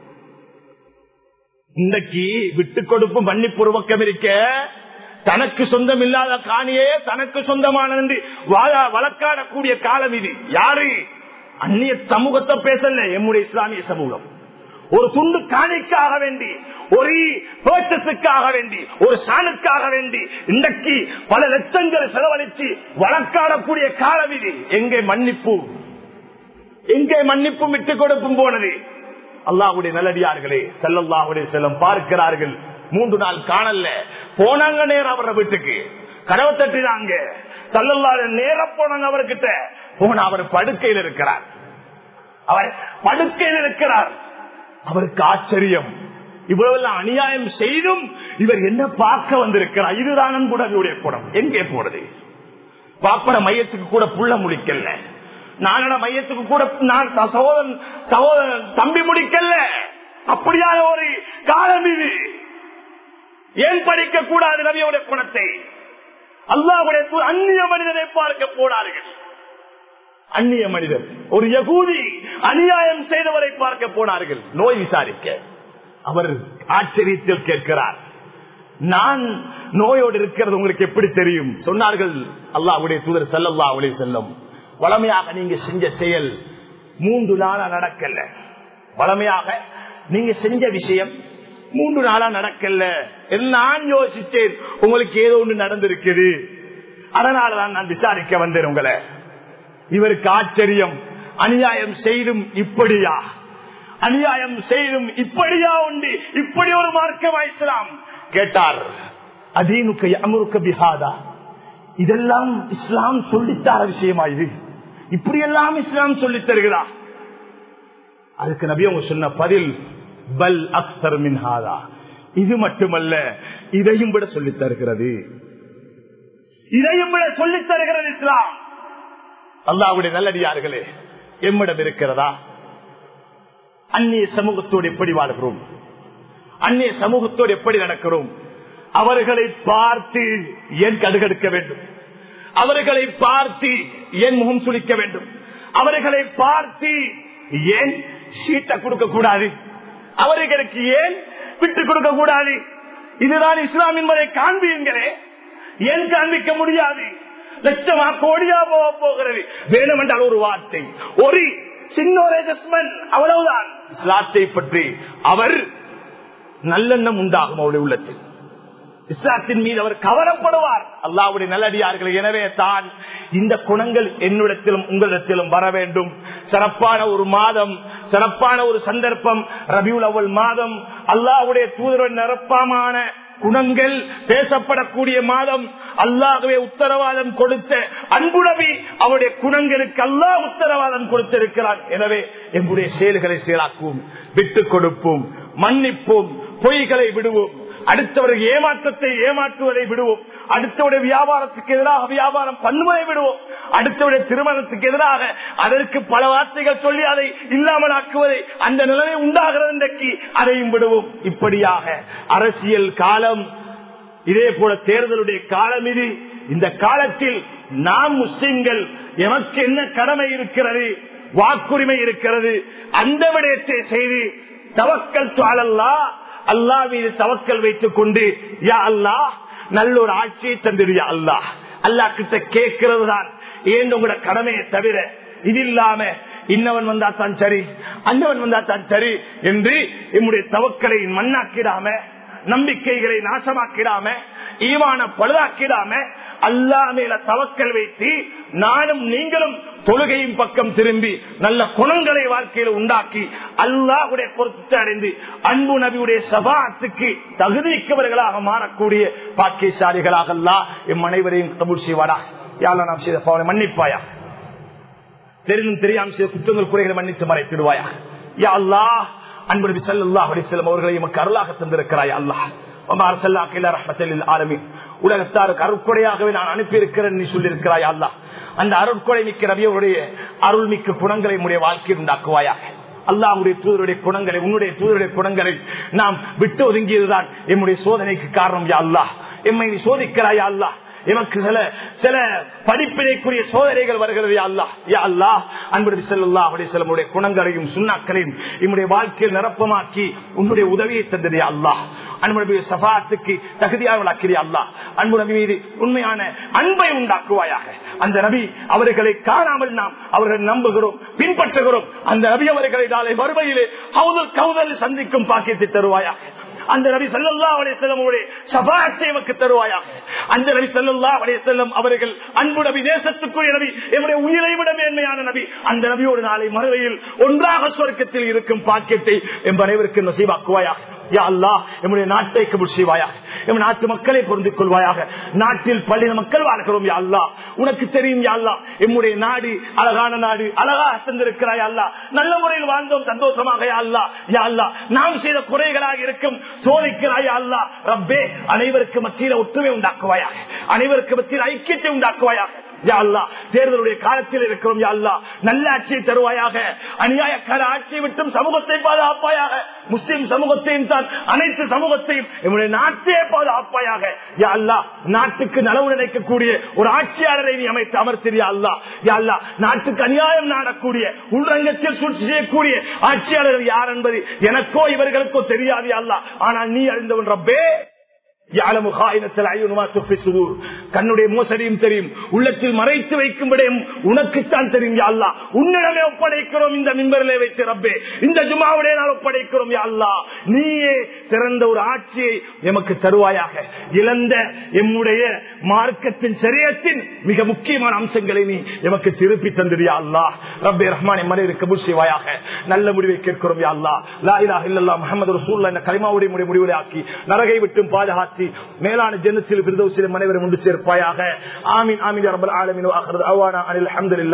இன்றைக்கு விட்டுக் கொடுப்பு மன்னிப்பு ஒரு பக்கம் இருக்க தனக்கு சொந்தம் இல்லாத காணியே தனக்கு சொந்தமானது என்று வாழ- வழக்காடக்கூடிய காலம் இது யாரு அந்நிய சமூகத்தை பேசல எம்முடைய இஸ்லாமிய சமூகம் ஒரு துண்டு காணிக்காக வேண்டி ஒரு பேட்டத்துக்காக வேண்டி ஒரு சாணுக்காக வேண்டி இன்றைக்கு பல லட்சங்கள் செலவழித்து வழக்காடக்கூடிய காலம் இது எங்கே மன்னிப்பு எங்கே மன்னிப்பும் விட்டுக் கொடுப்பும் போனது அல்லாஹுடைய நல்லடியார்களே செல்லல்லாஹுடைய செல்லம் பார்க்கிறார்கள் மூன்று நாள் காணல போனாங்க நேரம் அவர வீட்டுக்கு கதவை தட்டினாங்க சல்லல்லாஹு நேரம் போனாங்க அவர்கிட்ட போன அவர் படுக்கையில் இருக்கிறார் அவர் படுக்கையில் இருக்கிறார் அவருக்கு ஆச்சரியம் இவ்வளவு அநியாயம் செய்தும் இவர் என்ன பார்க்க வந்திருக்கிறார் இதுதான் அன்புடனுடைய குணம் எங்கே போறது பாப்பன மையத்துக்கு கூட புள்ள முடிக்கல நானட மையத்துக்கு கூட நான் சகோதரன் சகோதரன் தம்பி முடிக்கல அப்படியான ஒரு காலம் இது ஏன் படிக்க கூடாது நபியோட குணத்தை அல்லாவுடைய தூ- அந்நிய மனிதனை பார்க்க போனார்கள் அந்நிய மனிதர் ஒரு யகூதி அநியாயம் செய்தவரை பார்க்க போனார்கள் நோய் விசாரிக்க அவர் ஆச்சரியத்தில் கேட்கிறார் நான் நோயோடு இருக்கிறது உங்களுக்கு எப்படி தெரியும் சொன்னார்கள் அல்லாஹ்வுடைய தூதர் செல்லல்லா அவளை செல்லும் வளமையாக நீங்க செஞ்ச செயல் மூன்று நாளா நடக்கல வளமையாக நீங்க செஞ்ச விஷயம் மூன்று நாளா நடக்கல என்று நான் யோசிச்சேன் உங்களுக்கு ஏதோ ஒன்று நடந்திருக்குது அதனாலதான் நான் விசாரிக்க வந்தேன் உங்களை இவருக்கு ஆச்சரியம் அநியாயம் செய்தும் இப்படியா அநியாயம் செய்தும் இப்படியா உண்டு இப்படி ஒரு மார்க்கம் இஸ்லாம் கேட்டார் அதீனுக்கு அமருக்க பிஹாதா இதெல்லாம் இஸ்லாம் சொல்லித்தார விஷயமா இது இப்படியெல்லாம் இஸ்லாம் சொல்லித் தருகிறா அதுக்கு நபி அவங்க சொன்ன பதில் பல் அக்தர் மின்ஹாதா இது மட்டுமல்ல இதையும் விட சொல்லித் தருகிறது இதையும் விட சொல்லித் தருகிறது இஸ்லாம் அல்லாவுடைய நல்லடியார்களே எம்மிடம் இருக்கிறதா அந்நிய சமூகத்தோடு எப்படி வாழ்கிறோம் அந்நிய சமூகத்தோடு எப்படி நடக்கிறோம் அவர்களை பார்த்து ஏன் கடுகடுக்க வேண்டும் அவர்களை பார்த்து ஏன் முகம் சுளிக்க வேண்டும் அவர்களை பார்த்து ஏன் சீட்டை கொடுக்க கூடாது அவர்களுக்கு ஏன் விட்டு கொடுக்க கூடாது இதுதான் இஸ்லாம் என்பதை காண்பீங்களே ஏன் காண்பிக்க முடியாது லட்சமா கோடியா போக போகிறது வேணுமென்றால் ஒரு வார்த்தை ஒரு சின்ன ஒரு adjustment, அவ்வளவுதான் இஸ்லாத்தை பற்றி அவர் நல்லெண்ணம் உண்டாகும் அவருடைய உள்ளத்தில் இஸ்லாத்தின் மீது அவர் கவரப்படுவார் அல்லாவுடைய நல்லடியார்கள் எனவே தான் இந்த குணங்கள் என்னிடத்திலும் உங்களிடத்திலும் வர வேண்டும் சிறப்பான ஒரு மாதம் சிறப்பான ஒரு சந்தர்ப்பம் ரபியுல் அவல் மாதம் அல்லாவுடைய தூதர் நிரப்பமான குணங்கள் பேசப்படக்கூடிய மாதம் அல்லாகவே உத்தரவாதம் கொடுத்த அன்புடவி அவருடைய குணங்களுக்கு அல்லாஹ் உத்தரவாதம் கொடுத்திருக்கிறான் எனவே எங்களுடைய செயல்களை செயலாக்குவோம் விட்டுக் கொடுப்போம் மன்னிப்போம் பொய்களை விடுவோம் அடுத்தவர்கள் ஏமாற்றத்தை ஏமாற்றுவதை விடுவோம் அடுத்தவருடைய வியாபாரத்துக்கு எதிராக வியாபாரம் பண்ணுவதை விடுவோம் அடுத்தவருடைய திருமணத்துக்கு எதிராக அதற்கு பல வார்த்தைகள் சொல்லி அதை இல்லாமல் ஆக்குவதை அந்த நிலைமை உண்டாகிறது இன்றைக்கு அதையும் விடுவோம் இப்படியாக அரசியல் காலம் இதே போல தேர்தலுடைய காலம் இது இந்த காலத்தில் நாம் முஸ்லிம்கள் எமக்கு என்ன கடமை இருக்கிறது வாக்குரிமை இருக்கிறது அந்த விடயத்தை செய்து தவக்கல் அல்லா அல்லா மீது தவக்கல் வைத்துக் கொண்டு யா அல்லா நல்ல ஒரு ஆட்சியை தந்திரியா அல்லா அல்லா கிட்ட கேட்கிறது தான் ஏன் உங்களோட கடமையை தவிர இது இல்லாம இன்னவன் வந்தா தான் சரி அன்னவன் வந்தா தான் சரி என்று என்னுடைய தவக்கலை மண்ணாக்கிடாம நம்பிக்கைகளை நாசமாக்கிடாம ஈவான பழுதாக்கிடாம அல்லா மேல தவக்கல் வைத்து நானும் நீங்களும் தொழுகையின் பக்கம் திரும்பி நல்ல குணங்களை வாழ்க்கையில உண்டாக்கி அல்லாஹுடைய பொருத்தத்தை அடைந்து அன்பு நபியுடைய சபாத்துக்கு தகுதிக்கவர்களாக மாறக்கூடிய பாக்கியசாலிகளாக அல்லா எம் அனைவரையும் கபூர் செய்வாடா யாரா நாம் செய்த பாவனை மன்னிப்பாயா தெரிந்தும் தெரியாமல் செய்த குற்றங்கள் குறைகளை மன்னித்து மறைத்திடுவாயா யா அல்லா அன்பு நபி ஸல்லல்லாஹு அலைஹி வஸல்லம் அவர்களை எமக்கு அருளாக தந்திருக்கிறாய் அல்லாஹ் உலகத்தாருக்கு அருட்கொடையாகவே நான் அனுப்பி இருக்கிறேன் நீ சொல்லியிருக்கிறாய் அல்லா அந்த அருட்கொடை மிக்க ரவியவருடைய அருள்மிக்க குணங்களை உடைய வாழ்க்கையில் உண்டாக்குவாயாக அல்லாவுடைய தூதருடைய குணங்களை உன்னுடைய தூதருடைய குணங்களை நாம் விட்டு ஒதுங்கியதுதான் எம்முடைய சோதனைக்கு காரணம் யா அல்லா எம்மை நீ சோதிக்கிறாயா அல்லா எமக்கு சில சில படிப்பினைக்குரிய சோதனைகள் வருகிறது அல்லா யா அல்லா அன்பு செல்லா அப்படி செல்லமுடைய குணங்களையும் சுண்ணாக்களையும் என்னுடைய வாழ்க்கையில் நிரப்பமாக்கி உன்னுடைய உதவியை தந்தது அல்லாஹ் அன்புடைய சபாத்துக்கு தகுதியாக அல்லா அன்பு நபி மீது உண்மையான அன்பை உண்டாக்குவாயாக அந்த நபி அவர்களை காணாமல் நாம் அவர்கள் நம்புகிறோம் பின்பற்றுகிறோம் அந்த நபி அவர்களை நாளை வறுமையிலே கவுதல் கவுதல் சந்திக்கும் பாக்கியத்தை தருவாயாக அந்த நபி சல்லா அலே செல்லமுடைய சபாத்தை எமக்கு தருவாயாக அந்த நபி சல்லா அலே செல்லம் அவர்கள் அன்பு நபி தேசத்துக்குரிய நபி என்னுடைய உயிரை விட மேன்மையான நபி அந்த நபியோடு நாளை மறுவையில் ஒன்றாக சொர்க்கத்தில் இருக்கும் பாக்கியத்தை எம் அனைவருக்கு நசீவாக்குவாயாக யா அல்லா எம்முடைய நாட்டை கபுல் செய்வாயாக எம் நாட்டு மக்களை பொருந்திக் கொள்வாயாக நாட்டில் பள்ளின மக்கள் வாழ்கிறோம் யா அல்லா உனக்கு தெரியும் யா அல்லா எம்முடைய நாடு அழகான நாடு அழகாக தந்திருக்கிறாய் அல்லா நல்ல முறையில் வாழ்ந்தோம் சந்தோஷமாக யா அல்லா யா அல்லா நாம் செய்த குறைகளாக இருக்கும் சோதிக்கிறாய் அல்லா ரப்பே அனைவருக்கு மத்தியில ஒற்றுமை உண்டாக்குவாயாக அனைவருக்கு மத்தியில் ஐக்கியத்தை உண்டாக்குவாயாக யா அல்லா தேர்தலுடைய காலத்தில் இருக்கிறோம் யா அல்லா நல்ல ஆட்சியை தருவாயாக அநியாயக்கார ஆட்சியை விட்டும் சமூகத்தை பாதுகாப்பாயாக முஸ்லிம் சமூகத்தையும் தான் அனைத்து சமூகத்தையும் என்னுடைய நாட்டே பாதுகாப்பாயாக யா அல்லா நாட்டுக்கு நலவு நினைக்கக்கூடிய ஒரு ஆட்சியாளரை நீ அமைத்து அமர்த்தியா அல்லா யா அல்லா நாட்டுக்கு அநியாயம் நாடக்கூடிய உள்ரங்கத்தில் சூழ்ச்சி செய்யக்கூடிய ஆட்சியாளர்கள் யார் என்பது எனக்கோ இவர்களுக்கோ தெரியாது யா அல்லா ஆனால் நீ அறிந்தவன் ரப்பே கண்ணுடைய மோசடியும் தெரியும் உள்ளத்தில் மறைத்து வைக்கும் விடயம் உனக்குத்தான் தெரியும் யாழ்லா உன்னிடமே ஒப்படைக்கிறோம் இந்த மின்பரிலே வைத்து ரப்பே இந்த ஜுமாவுடைய நாள் ஒப்படைக்கிறோம் யாழ்லா நீயே சிறந்த ஒரு ஆட்சியை எமக்கு தருவாயாக இழந்த எம்முடைய மார்க்கத்தின் சரியத்தின் மிக முக்கியமான அம்சங்களை நீ எமக்கு திருப்பி தந்திரியா அல்லா ரப்பே ரஹ்மான் மனைவி கபூர் செய்வாயாக நல்ல முடிவை கேட்கிறோம் யா அல்லா லா இலாஹ இல்லல்லா முஹம்மது ரசூலுல்லாஹ் என்ற கலிமாவுடைய முடிவு முடிவுரை ஆக்கி நரகை விட்டும் பாதுகாத்து மேலான ஜன்னத்தில் பிரதோசில மனைவரை முண்டு சேர்ப்பாயாக ஆமீன் ஆமீன் ரப்பல் ஆலமீன் வ ஆখির அவானா அனில் அல்ஹம்துலில்லாஹ்